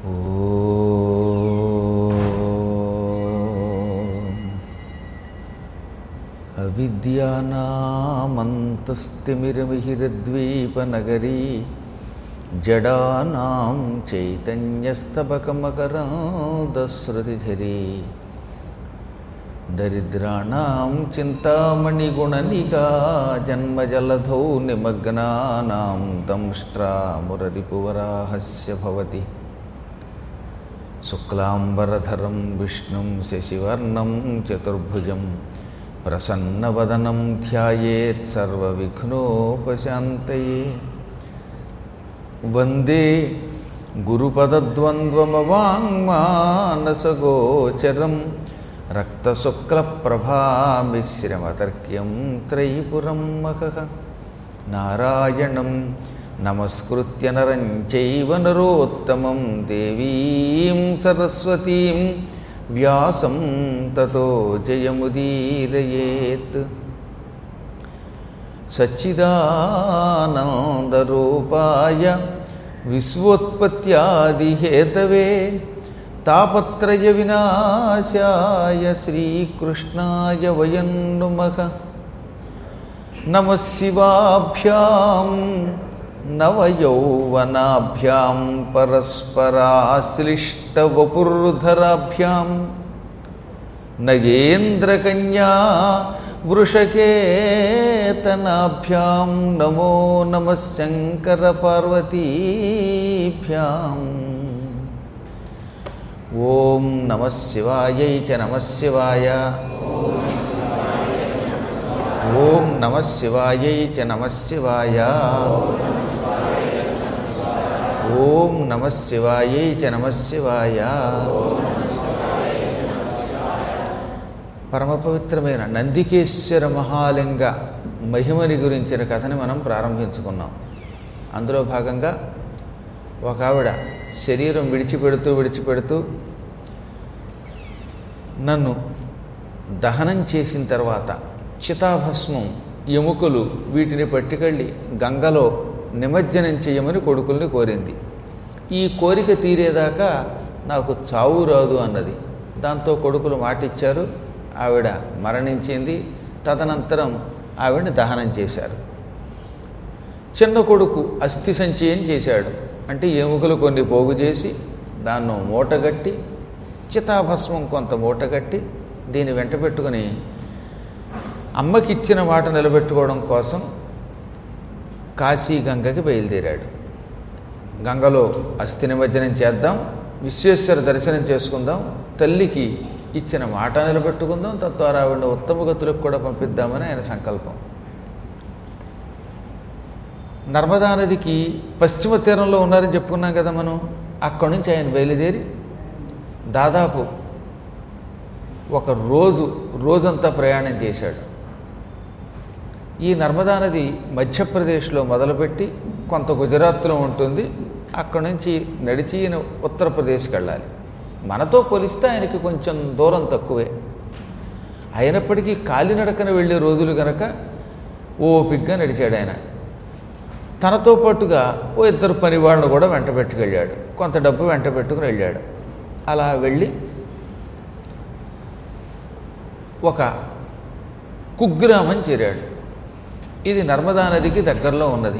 అవిద్యానామంతస్తిమిరమిహిరద్వీపనగరీ జడానాం చైతన్యస్తబకమకరాదశ్రుతిఝరీ దరిద్రాణం చింతామణిగుణనిగా జన్మజలధౌ నిమగ్నానాం దంష్ట్రామురరిపువరాహస్య భవతి శుక్లాంబరధరం విష్ణుం శశివర్ణం చతుర్భుజం ప్రసన్నవదనం ధ్యాయేత్ సర్వవిఘ్నోపశాంతయే వందే గురుపదద్వంద్వమవాङ्మానసగోచరం రక్తశుక్లప్రభామిశ్రమతర్క్యం త్రైపురం మహః నారాయణం నమస్కృత్య నరం చైవ నరోత్తమం దేవీం సరస్వతీం వ్యాసం తతో జయముదీరయేత్ సచ్చిదానందరూపాయ విశ్వోత్పత్యాదిహేతవే తాపత్రయ వినాశాయ శ్రీకృష్ణాయ వయం నుమః నమ శివాభ్యాం నవయౌవనాభ్యాం పరస్పరాశ్లిష్టవపుర్ధరాభ్యాం నగేంద్రకన్యా వృషకేతనాభ్యాం నమో నమ శంకరపార్వతీభ్యాం ఓం నమ శివాయై చ నమ శివాయ ఓం నమ శివాయై చ నమ శివాయ ఓం నమ శివాయై చ నమ శివాయ పరమ పవిత్రమైన నందికేశ్వర మహాలింగ మహిమని గురించిన కథని మనం ప్రారంభించుకున్నాం అందులో భాగంగా ఒక ఆవిడ శరీరం విడిచిపెడుతూ విడిచిపెడుతూ నన్ను దహనం చేసిన తర్వాత చితాభస్మం ఎముకలు వీటిని పట్టుకెళ్ళి గంగలో నిమజ్జనం చేయమని కొడుకుల్ని కోరింది ఈ కోరిక తీరేదాకా నాకు చావు రాదు అన్నది దాంతో కొడుకులు మాటిచ్చారు ఆవిడ మరణించింది తదనంతరం ఆవిడని దహనం చేశారు చిన్న కొడుకు అస్థి సంచయం చేశాడు అంటే ఎముకలు కొన్ని పోగు చేసి దాన్ని మూటగట్టి చితాభస్మం కొంత మూటగట్టి దీన్ని వెంట పెట్టుకుని అమ్మకిచ్చిన మాట నిలబెట్టుకోవడం కోసం కాశీ గంగకి బయలుదేరాడు గంగలో అస్థి నిమజ్జనం చేద్దాం విశ్వేశ్వర దర్శనం చేసుకుందాం తల్లికి ఇచ్చిన మాట నిలబెట్టుకుందాం తద్వారా ఆవిడ ఉత్తమ గతులకు కూడా పంపిద్దామని ఆయన సంకల్పం నర్మదా నదికి పశ్చిమ తీరంలో ఉన్నారని చెప్పుకున్నాం కదా మనం అక్కడి నుంచి ఆయన బయలుదేరి దాదాపు ఒక రోజు రోజంతా ప్రయాణం చేశాడు ఈ నర్మదా నది మధ్యప్రదేశ్లో మొదలుపెట్టి కొంత గుజరాత్లో ఉంటుంది అక్కడి నుంచి నడిచి ఈయన ఉత్తరప్రదేశ్కి వెళ్ళాలి మనతో పోలిస్తే ఆయనకి కొంచెం దూరం తక్కువే అయినప్పటికీ కాలినడకన వెళ్ళే రోజులు గనక ఓపిగ్గా నడిచాడు ఆయన తనతో పాటుగా ఓ ఇద్దరు పని వాళ్ళను కూడా వెంట పెట్టుకెళ్ళాడు కొంత డబ్బు వెంట పెట్టుకుని వెళ్ళాడు అలా వెళ్ళి ఒక కుగ్రామం చేరాడు ఇది నర్మదా నదికి దగ్గరలో ఉన్నది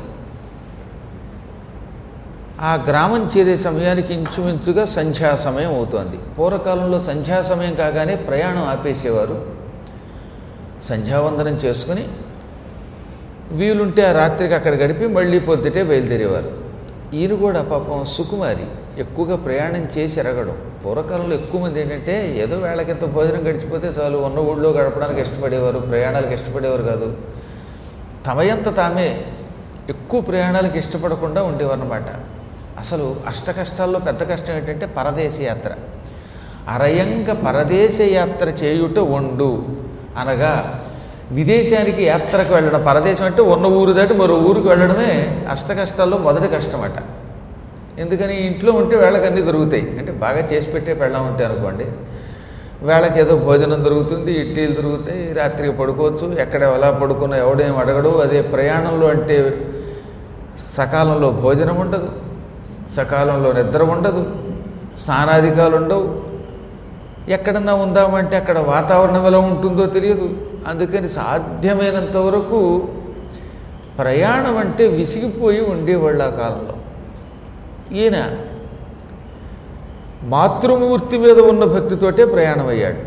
ఆ గ్రామం చేరే సమయానికి ఇంచుమించుగా సంధ్యా సమయం అవుతోంది పూర్వకాలంలో సంధ్యా సమయం కాగానే ప్రయాణం ఆపేసేవారు సంధ్యావందనం చేసుకుని వీలుంటే ఆ రాత్రికి అక్కడ గడిపి మళ్ళీ పొద్దుటే బయలుదేరేవారు ఈయన కూడా పాపం సుకుమారి ఎక్కువగా ప్రయాణం చేసి ఎరగడం పూర్వకాలంలో ఎక్కువ మంది ఏంటంటే ఏదో వేళకింత భోజనం గడిచిపోతే చాలు ఉన్న ఊళ్ళో గడపడానికి ఇష్టపడేవారు ప్రయాణాలకు ఇష్టపడేవారు కాదు తమయంత తామే ఎక్కువ ప్రయాణాలకు ఇష్టపడకుండా ఉండేవారు అనమాట అసలు అష్ట కష్టాల్లో పెద్ద కష్టం ఏంటంటే పరదేశ యాత్ర అరయంగ పరదేశ యాత్ర చేయుట వండు అనగా విదేశానికి యాత్రకు వెళ్ళడం పరదేశం అంటే ఉన్న ఊరు దాటి మరో ఊరికి వెళ్ళడమే అష్ట కష్టాల్లో మొదటి కష్టమట ఎందుకని ఇంట్లో ఉంటే వేళకు అన్నీ దొరుకుతాయి అంటే బాగా చేసి పెట్టే పెళ్ళం ఉంటే అనుకోండి వేళకి ఏదో భోజనం దొరుకుతుంది ఇడ్లీలు దొరుకుతాయి రాత్రికి పడుకోవచ్చు ఎక్కడ ఎలా పడుకున్నా ఎవడేం అడగడు అదే ప్రయాణంలో అంటే సకాలంలో భోజనం ఉండదు సకాలంలో నిద్ర ఉండదు స్నానాధికాలు ఉండవు ఎక్కడన్నా ఉందామంటే అక్కడ వాతావరణం ఎలా ఉంటుందో తెలియదు అందుకని సాధ్యమైనంత వరకు ప్రయాణం అంటే విసిగిపోయి ఉండేవాళ్ళు ఆ కాలంలో ఈయన మాతృమూర్తి మీద ఉన్న భక్తితోటే ప్రయాణం అయ్యాడు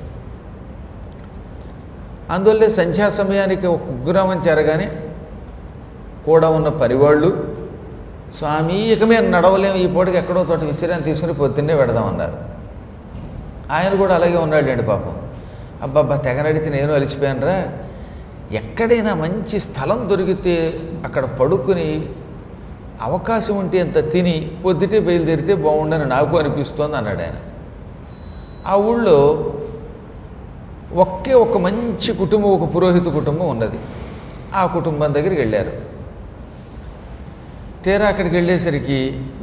అందువల్లే సంధ్యా సమయానికి ఒక కుగ్రామం చేరగానే కూడా ఉన్న పనివాళ్ళు స్వామి ఇక మేము నడవలేము ఈ పూటకి ఎక్కడో చోట విశ్రాంతి తీసుకుని పొద్దున్నే పెడదామన్నారు ఆయన కూడా అలాగే ఉన్నాడండి పాపం అబ్బాబ్బా తెగ నడిచి నేను అలిసిపోయానురా ఎక్కడైనా మంచి స్థలం దొరికితే అక్కడ పడుకుని అవకాశం ఉంటే అంత తిని పొద్దుటే బయలుదేరితే బాగుండని నాకు అనిపిస్తోంది అన్నాడు ఆయన ఆ ఊళ్ళో ఒకే ఒక మంచి కుటుంబం ఒక పురోహిత కుటుంబం ఉన్నది ఆ కుటుంబం దగ్గరికి వెళ్ళారు తీరా అక్కడికి వెళ్ళేసరికి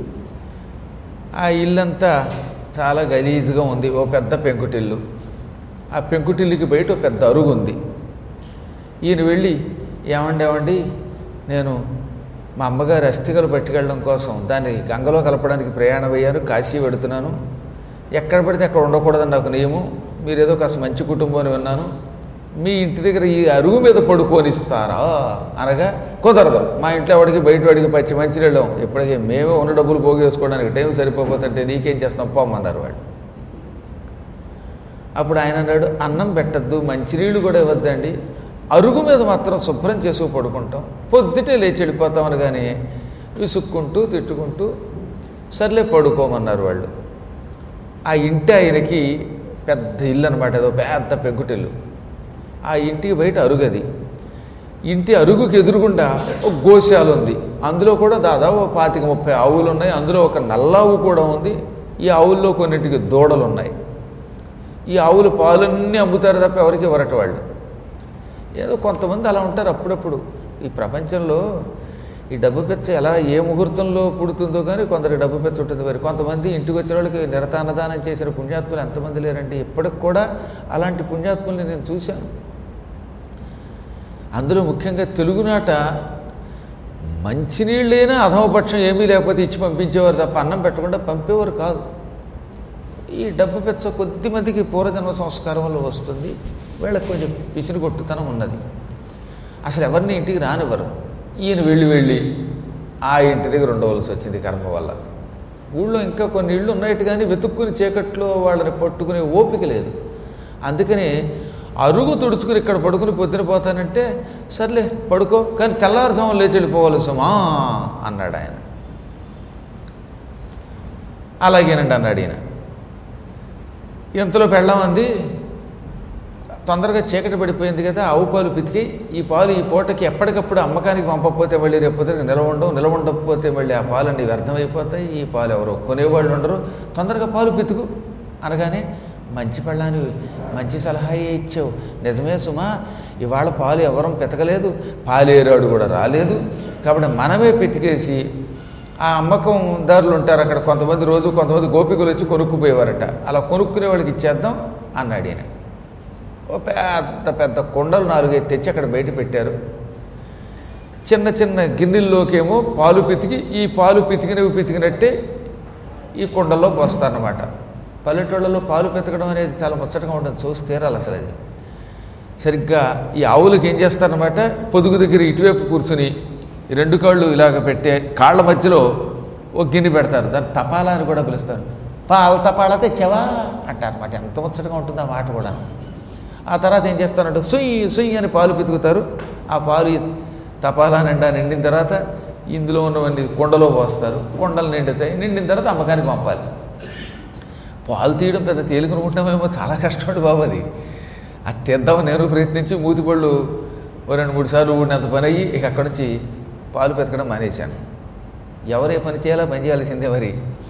ఆ ఇల్లంతా చాలా గలీజుగా ఉంది ఓ పెద్ద పెంకుటిల్లు ఆ పెంకుటిల్లుకి బయట ఒక పెద్ద అరుగు ఉంది ఈయన వెళ్ళి ఏమండి ఏమండి నేను మా అమ్మగారి అస్థికలు పట్టుకెళ్ళడం కోసం దాన్ని గంగలో కలపడానికి ప్రయాణం అయ్యాను కాశీ పెడుతున్నాను ఎక్కడ పడితే అక్కడ ఉండకూడదని నాకు నియమం మీరు ఏదో కాస్త మంచి కుటుంబం అని విన్నాను మీ ఇంటి దగ్గర ఈ అరుగు మీద పడుకోనిస్తారా అనగా కుదరదు మా ఇంట్లో వాడికి బయట వాడికి పచ్చి మంచి వెళ్ళాం ఇప్పటికే మేమే ఉన్న డబ్బులు పోగేసుకోవడానికి టైం సరిపోతుంటే నీకేం చేస్తాం పోమన్నారు వాడు అప్పుడు ఆయన అన్నాడు అన్నం పెట్టద్దు మంచినీళ్ళు కూడా ఇవ్వద్దండి అరుగు మీద మాత్రం శుభ్రం చేసుకు పడుకుంటాం పొద్దుటే లేచి వెళ్ళిపోతామని కానీ విసుక్కుంటూ తిట్టుకుంటూ సర్లే పడుకోమన్నారు వాళ్ళు ఆ ఇంటి ఆయనకి పెద్ద ఇల్లు అనమాట ఏదో పెద్ద పెంకుటిల్లు ఆ ఇంటికి బయట అరుగది ఇంటి అరుగుకి ఎదురుగుండా ఒక గోశాల ఉంది అందులో కూడా దాదాపు ఓ పాతిక ముప్పై ఆవులు ఉన్నాయి అందులో ఒక నల్లావు కూడా ఉంది ఈ ఆవుల్లో కొన్నింటికి దూడలు ఉన్నాయి ఈ ఆవులు పాలన్నీ అమ్ముతారు తప్ప ఎవరికి ఇవ్వరట వాళ్ళు ఏదో కొంతమంది అలా ఉంటారు అప్పుడప్పుడు ఈ ప్రపంచంలో ఈ డబ్బు పెచ్చ ఎలా ఏ ముహూర్తంలో పుడుతుందో కానీ కొందరికి డబ్బు పెచ్చ ఉంటుంది మరి కొంతమంది ఇంటికి వచ్చిన వాళ్ళకి నిరతాన్నదానం చేసిన పుణ్యాత్ములు ఎంతమంది లేరంటే ఇప్పటికి కూడా అలాంటి పుణ్యాత్ముల్ని నేను చూశాను అందులో ముఖ్యంగా తెలుగునాట మంచినీళ్ళైనా అధమపక్షం ఏమీ లేకపోతే ఇచ్చి పంపించేవారు తప్ప అన్నం పెట్టకుండా పంపేవారు కాదు ఈ డబ్బు పెచ్చ కొద్ది మందికి పూర్వజన్మ సంస్కారం వల్ల వస్తుంది వీళ్ళకి కొంచెం పిసిని కొట్టుతనం ఉన్నది అసలు ఎవరిని ఇంటికి రానివ్వరు ఈయన వెళ్ళి వెళ్ళి ఆ ఇంటి దగ్గర ఉండవలసి వచ్చింది కర్మ వల్ల ఊళ్ళో ఇంకా కొన్ని ఇళ్ళు ఉన్నట్టు కానీ వెతుక్కుని చీకట్లో వాళ్ళని పట్టుకునే ఓపిక లేదు అందుకని అరుగు తుడుచుకుని ఇక్కడ పడుకుని పొద్దున పోతానంటే సర్లే పడుకో కానీ తెల్లారుజాము లేచి వెళ్ళిపోవాలి సుమా అన్నాడు ఆయన అలాగేనండి అన్నాడు ఈయన ఇంతలో పెళ్ళామంది తొందరగా చీకటి పడిపోయింది కదా ఆవు పాలు పితికి ఈ పాలు ఈ పూటకి ఎప్పటికప్పుడు అమ్మకానికి పంపకపోతే మళ్ళీ రేపు పొద్దున నిలవ ఉండవు నిలవ ఉండకపోతే మళ్ళీ ఆ పాలన్నీ వ్యర్థమైపోతాయి ఈ పాలు ఎవరు కొనేవాళ్ళు ఉండరు తొందరగా పాలు పితుకు అనగానే మంచి పెళ్ళాని మంచి సలహాయే ఇచ్చావు నిజమే సుమా ఇవాళ పాలు ఎవరం పెతకలేదు పాలేరాడు కూడా రాలేదు కాబట్టి మనమే పితికేసి ఆ అమ్మకందారులు ఉంటారు అక్కడ కొంతమంది రోజు కొంతమంది గోపికలు వచ్చి కొనుక్కుపోయేవారట అలా కొనుక్కునే వాళ్ళకి ఇచ్చేద్దాం అన్నాడు ఈయన ఓ పెద్ద పెద్ద కొండలు నాలుగైదు తెచ్చి అక్కడ బయట పెట్టారు చిన్న చిన్న గిన్నెల్లోకేమో పాలు పితికి ఈ పాలు పితికినవి పితికినట్టే ఈ కుండల్లో పోస్తారన్నమాట పల్లెటూళ్ళలో పాలు పెతకడం అనేది చాలా ముచ్చటగా ఉంటుంది చూసి తీరాలి అసలు అది సరిగ్గా ఈ ఆవులకి ఏం చేస్తారనమాట పొదుగు దగ్గర ఇటువైపు కూర్చుని ఈ రెండు కాళ్ళు ఇలాగ పెట్టే కాళ్ళ మధ్యలో ఒక గిన్నె పెడతారు దాన్ని తపాలా అని కూడా పిలుస్తారు పాల తపాలా తెచ్చావా అంటారు అనమాట ఎంత ముచ్చటగా ఉంటుంది ఆ మాట కూడా ఆ తర్వాత ఏం చేస్తారంటే సుయ్యి సుయ్యి అని పాలు పితుకుతారు ఆ పాలు ఈ తపాలా నిండా నిండిన తర్వాత ఇందులో ఉన్నవన్నీ కుండలో పోస్తారు కుండలు నిండుతాయి నిండిన తర్వాత అమ్మకానికి పంపాలి పాలు తీయడం పెద్ద తేలికనుకుంటామేమో చాలా కష్టపడి బాబు అది అది తెద్దామని నేను ప్రయత్నించి మూతిపళ్ళు ఓ రెండు మూడు సార్లు ఊడినంత పని అయ్యి ఇక అక్కడి నుంచి పాలు పెతకడం మానేశాను ఎవరే పని చేయాలో పని చేయాల్సిందే మరి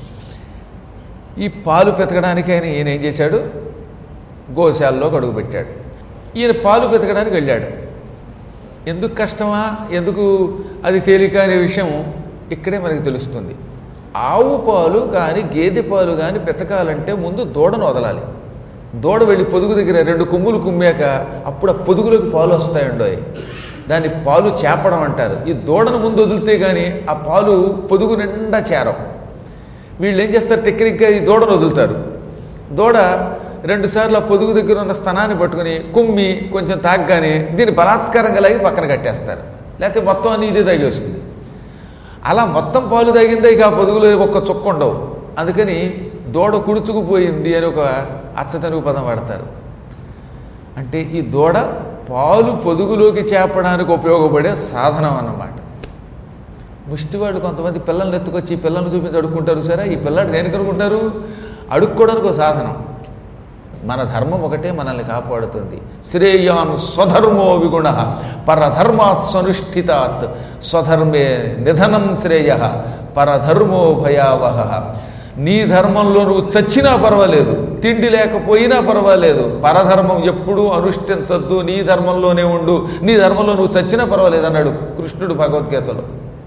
ఈ పాలు పెతకడానికి ఆయన ఈయన ఏం చేశాడు గోశాలలో అడుగు పెట్టాడు ఈయన పాలు పెతకడానికి వెళ్ళాడు ఎందుకు కష్టమా ఎందుకు అది తేలిక అనే విషయం ఇక్కడే మనకి తెలుస్తుంది ఆవు పాలు కానీ గేదె పాలు కానీ పెతకాలంటే ముందు దూడను వదలాలి దూడ వెళ్ళి పొదుగు దగ్గర రెండు కొమ్ములు కుమ్మాక అప్పుడు ఆ పొదుగులోకి పాలు వస్తాయండోయ్ దాన్ని పాలు చేపడం అంటారు ఈ దూడను ముందు వదిలితే కానీ ఆ పాలు పొదుగు నిండా చేరం వీళ్ళు ఏం చేస్తారు టెక్నిక్గా ఈ దూడను వదులుతారు దూడ రెండుసార్లు ఆ పొదుగు దగ్గర ఉన్న స్థనాన్ని పట్టుకుని కుమ్మి కొంచెం తాగ్గానే దీన్ని బలాత్కారంగా లాగి పక్కన కట్టేస్తారు లేకపోతే మొత్తం అన్ని ఇదే తాగేస్తుంది అలా మొత్తం పాలు తాగిందే ఇక ఆ పొదుగులో ఒక్క చుక్క ఉండవు అందుకని దూడ కుడుచుకుపోయింది అని ఒక అచ్చతనుగు పదం వాడతారు అంటే ఈ దూడ పాలు పొదుగులోకి చేపడానికి ఉపయోగపడే సాధనం అన్నమాట ముష్టివాళ్ళు కొంతమంది పిల్లల్ని ఎత్తుకొచ్చి ఈ పిల్లల్ని చూపించి అడుక్కుంటారు సరే ఈ పిల్లాడు దేనికి అనుకుంటారు అడుక్కోవడానికి ఒక సాధనం మన ధర్మం ఒకటే మనల్ని కాపాడుతుంది శ్రేయాన్ స్వధర్మో విగుణ పరధర్మాత్ సనుష్ఠితాత్ స్వధర్మే నిధనం శ్రేయ పరధర్మో భయావహ నీ ధర్మంలో నువ్వు చచ్చినా పర్వాలేదు తిండి లేకపోయినా పర్వాలేదు పరధర్మం ఎప్పుడూ అనుష్ఠించొద్దు నీ ధర్మంలోనే ఉండు నీ ధర్మంలో నువ్వు చచ్చినా పర్వాలేదు అన్నాడు కృష్ణుడు భగవద్గీతలో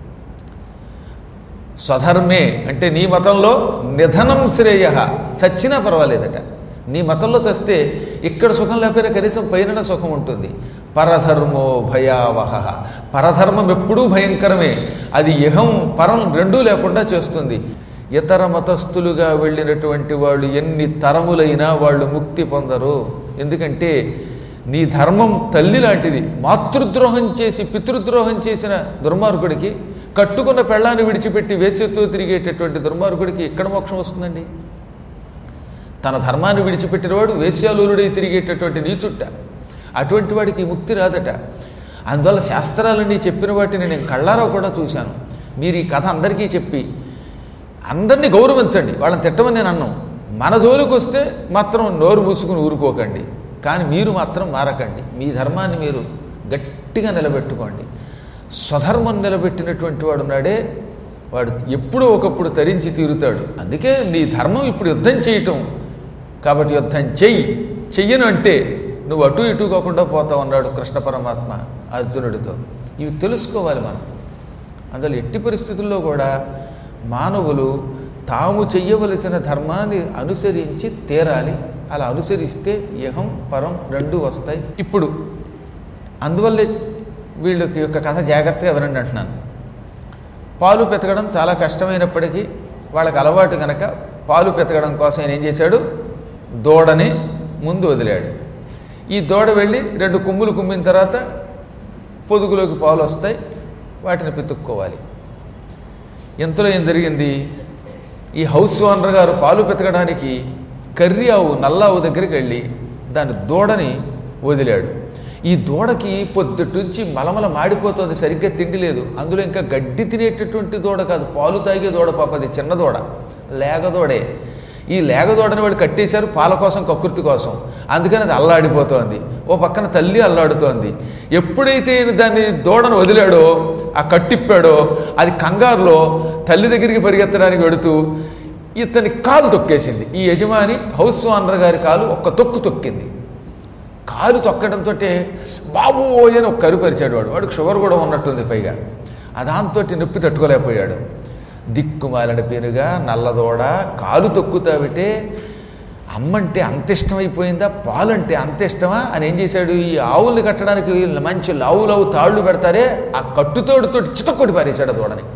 స్వధర్మే అంటే నీ మతంలో నిధనం శ్రేయ చచ్చినా పర్వాలేదట నీ మతంలో చస్తే ఇక్కడ సుఖం లేకపోయినా కనీసం పైన సుఖం ఉంటుంది పరధర్మో భయావహ పరధర్మం ఎప్పుడూ భయంకరమే అది ఇహం పరం రెండూ లేకుండా చేస్తుంది ఇతర మతస్థులుగా వెళ్ళినటువంటి వాళ్ళు ఎన్ని తరములైనా వాళ్ళు ముక్తి పొందరు ఎందుకంటే నీ ధర్మం తల్లి లాంటిది మాతృద్రోహం చేసి పితృద్రోహం చేసిన దుర్మార్గుడికి కట్టుకున్న పెళ్ళాన్ని విడిచిపెట్టి వేసేతో తిరిగేటటువంటి దుర్మార్గుడికి ఎక్కడ మోక్షం వస్తుందండి తన ధర్మాన్ని విడిచిపెట్టినవాడు వేశ్యాలూరుడై తిరిగేటటువంటి నీచుట్ట అటువంటి వాడికి ముక్తి రాదట అందువల్ల శాస్త్రాలన్నీ చెప్పిన వాటిని నేను కళ్ళారా కూడా చూశాను మీరు ఈ కథ అందరికీ చెప్పి అందరినీ గౌరవించండి వాళ్ళని తిట్టమని నేను అన్నాం మన జోలికి వస్తే మాత్రం నోరు మూసుకుని ఊరుకోకండి కానీ మీరు మాత్రం మారకండి మీ ధర్మాన్ని మీరు గట్టిగా నిలబెట్టుకోండి స్వధర్మం నిలబెట్టినటువంటి వాడు ఉన్నాడే వాడు ఎప్పుడో ఒకప్పుడు తరించి తీరుతాడు అందుకే నీ ధర్మం ఇప్పుడు యుద్ధం చేయటం కాబట్టి యుద్ధం చెయ్యి చెయ్యను అంటే నువ్వు అటు ఇటు కాకుండా పోతావు అన్నాడు కృష్ణ పరమాత్మ అర్జునుడితో ఇవి తెలుసుకోవాలి మనం అందులో ఎట్టి పరిస్థితుల్లో కూడా మానవులు తాము చెయ్యవలసిన ధర్మాన్ని అనుసరించి తీరాలి అలా అనుసరిస్తే ఇహం పరం రెండు వస్తాయి ఇప్పుడు అందువల్లే వీళ్ళకి యొక్క కథ జాగ్రత్తగా వినండి అంటున్నాను పాలు పెతకడం చాలా కష్టమైనప్పటికీ వాళ్ళకి అలవాటు కనుక పాలు పెతకడం కోసం ఆయన ఏం చేశాడు దూడని ముందు వదిలాడు ఈ దూడ వెళ్ళి రెండు కుమ్ములు కుమ్మిన తర్వాత పొదుగులోకి పాలు వస్తాయి వాటిని పితుక్కోవాలి ఇంతలో ఏం జరిగింది ఈ హౌస్ ఓనర్ గారు పాలు పెతకడానికి కర్రి ఆవు నల్ల ఆవు దగ్గరికి వెళ్ళి దాని దూడని వదిలాడు ఈ దూడకి పొద్దుటి మలమల మాడిపోతుంది సరిగ్గా తిండి లేదు అందులో ఇంకా గడ్డి తినేటటువంటి దూడ కాదు పాలు తాగే దూడ పాప అది చిన్న దూడ లేగదూడే ఈ లేగదూడని వాడు కట్టేశారు పాల కోసం కకృతి కోసం అందుకని అది అల్లాడిపోతోంది ఓ పక్కన తల్లి అల్లాడుతోంది ఎప్పుడైతే ఈయన దాన్ని దూడను వదిలాడో ఆ కట్టిప్పాడో అది కంగారులో తల్లి దగ్గరికి పరిగెత్తడానికి వెడుతూ ఇతని కాలు తొక్కేసింది ఈ యజమాని హౌస్ ఓనర్ గారి కాలు ఒక్క తొక్కు తొక్కింది కాలు తొక్కడంతో బాబు అని ఒక కరు పరిచాడు వాడు వాడికి షుగర్ కూడా ఉన్నట్టుంది పైగా ఆ దాంతో నొప్పి తట్టుకోలేకపోయాడు దిక్కుమాలిన పేరుగా నల్లదోడ కాలు తొక్కుతావిటే అమ్మంటే అంత ఇష్టమైపోయిందా పాలంటే అంత ఇష్టమా అని ఏం చేశాడు ఈ ఆవుల్ని కట్టడానికి మంచి లావు లావు తాళ్ళు పెడతారే ఆ కట్టుతోడుతో చితక్కొట్టి పారేశాడు ఆ దూడని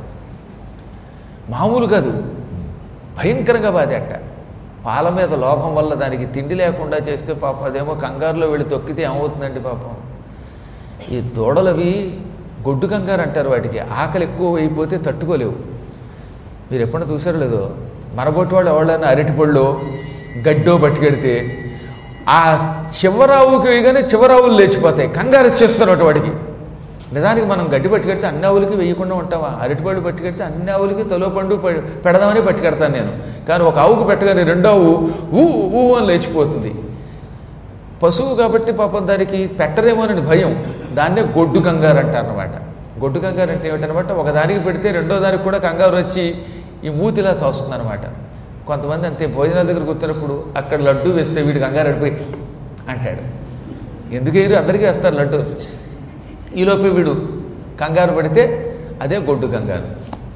మామూలు కాదు భయంకరంగా బాధేట పాల మీద లోభం వల్ల దానికి తిండి లేకుండా చేస్తే పాపం అదేమో కంగారులో వెళ్ళి తొక్కితే ఏమవుతుందండి పాపం ఈ దూడలవి గొడ్డు కంగారు అంటారు వాటికి ఆకలి ఎక్కువ అయిపోతే తట్టుకోలేవు మీరు ఎప్పుడైనా చూసారో లేదో మనబొట్టి వాళ్ళు ఎవరైనా అరటిపళ్ళు గడ్డో పట్టుకెడితే ఆ చివరావుకి వేయగానే చివరావులు లేచిపోతాయి కంగారు వచ్చేస్తున్నట్టు వాడికి నిజానికి మనం గడ్డి పట్టుకెడితే అన్ని ఆవులకి వేయకుండా ఉంటావా అరటిపళ్ళు పట్టుకెడితే అన్ని ఆవులకి తలో పండు పె- పెడదామని పట్టుకెడతాను నేను కానీ ఒక ఆవుకు పెట్టగానే రెండో ఆవు ఊ ఊ అని లేచిపోతుంది పశువు కాబట్టి పాపం దానికి పెట్టరేమోనని భయం దాన్నే గొడ్డు కంగారు అంటారనమాట గొడ్డు కంగారు అంటే ఏమిటనమాట ఒక దానికి పెడితే రెండో దానికి కూడా కంగారు వచ్చి ఈ మూతిలా చూస్తుంది అనమాట కొంతమంది అంతే భోజనాల దగ్గర కూర్చున్నప్పుడు అక్కడ లడ్డు వేస్తే వీడు కంగారు అడిపోయి అంటాడు ఎందుకు వేయరు అందరికీ వేస్తారు లడ్డు ఈలోపే వీడు కంగారు పడితే అదే గొడ్డు కంగారు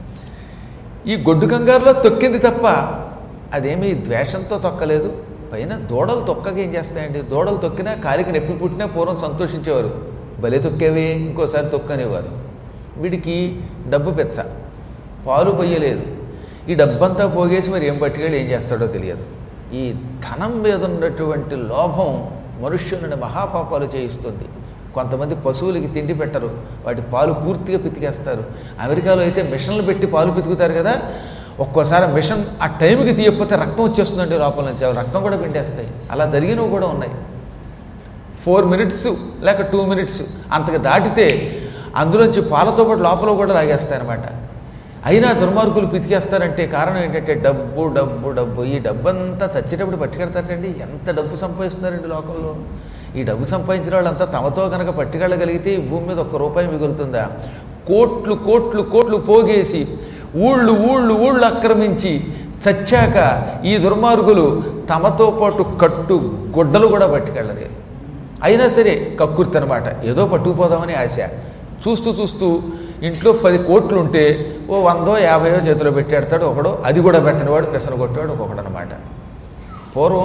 ఈ గొడ్డు కంగారులో తొక్కింది తప్ప అదేమీ ద్వేషంతో తొక్కలేదు పైన దూడలు తొక్కగా ఏం చేస్తాయండి దూడలు తొక్కినా కాలికి నొప్పి పుట్టినా పూర్వం సంతోషించేవారు భలే తొక్కేవి ఇంకోసారి తొక్కనేవారు వీడికి డబ్బు పెచ్చ పాలు పొయ్యలేదు ఈ డబ్బంతా పోగేసి మరి ఏం పట్టుకెళ్ళి ఏం చేస్తాడో తెలియదు ఈ ధనం మీద ఉన్నటువంటి లోభం మనుష్యులను మహాపాపాలు చేయిస్తుంది కొంతమంది పశువులకి తిండి పెట్టరు వాటి పాలు పూర్తిగా పితికేస్తారు అమెరికాలో అయితే మిషన్లు పెట్టి పాలు పితుకుతారు కదా ఒక్కోసారి మిషన్ ఆ టైంకి తీయకపోతే రక్తం వచ్చేస్తుందండి లోపల నుంచి అవి రక్తం కూడా పిండేస్తాయి అలా జరిగినవి కూడా ఉన్నాయి ఫోర్ మినిట్స్ లేక టూ మినిట్స్ అంతకు దాటితే అందులోంచి పాలతో పాటు లోపల కూడా లాగేస్తాయన్నమాట అయినా దుర్మార్గులు పితికేస్తారంటే కారణం ఏంటంటే డబ్బు డబ్బు డబ్బు ఈ డబ్బు అంతా చచ్చేటప్పుడు పట్టుకెడతారండి ఎంత డబ్బు సంపాదిస్తున్నారండి లోకంలో ఈ డబ్బు సంపాదించిన వాళ్ళంతా తమతో కనుక పట్టుకెళ్ళగలిగితే ఈ భూమి మీద ఒక్క రూపాయి మిగులుతుందా కోట్లు కోట్లు కోట్లు పోగేసి ఊళ్ళు ఊళ్ళు ఊళ్ళు ఆక్రమించి చచ్చాక ఈ దుర్మార్గులు తమతో పాటు కట్టు గుడ్డలు కూడా పట్టుకెళ్ళలేదు అయినా సరే కక్కుర్తి అనమాట ఏదో పట్టుకుపోదామని ఆశ చూస్తూ చూస్తూ ఇంట్లో పది కోట్లు ఉంటే ఓ వందో యాభైయో చేతిలో పెట్టేడతాడు ఒకడు అది కూడా పెట్టనివాడు పెసన కొట్టేవాడు ఒక్కొక్కడు అనమాట పూర్వం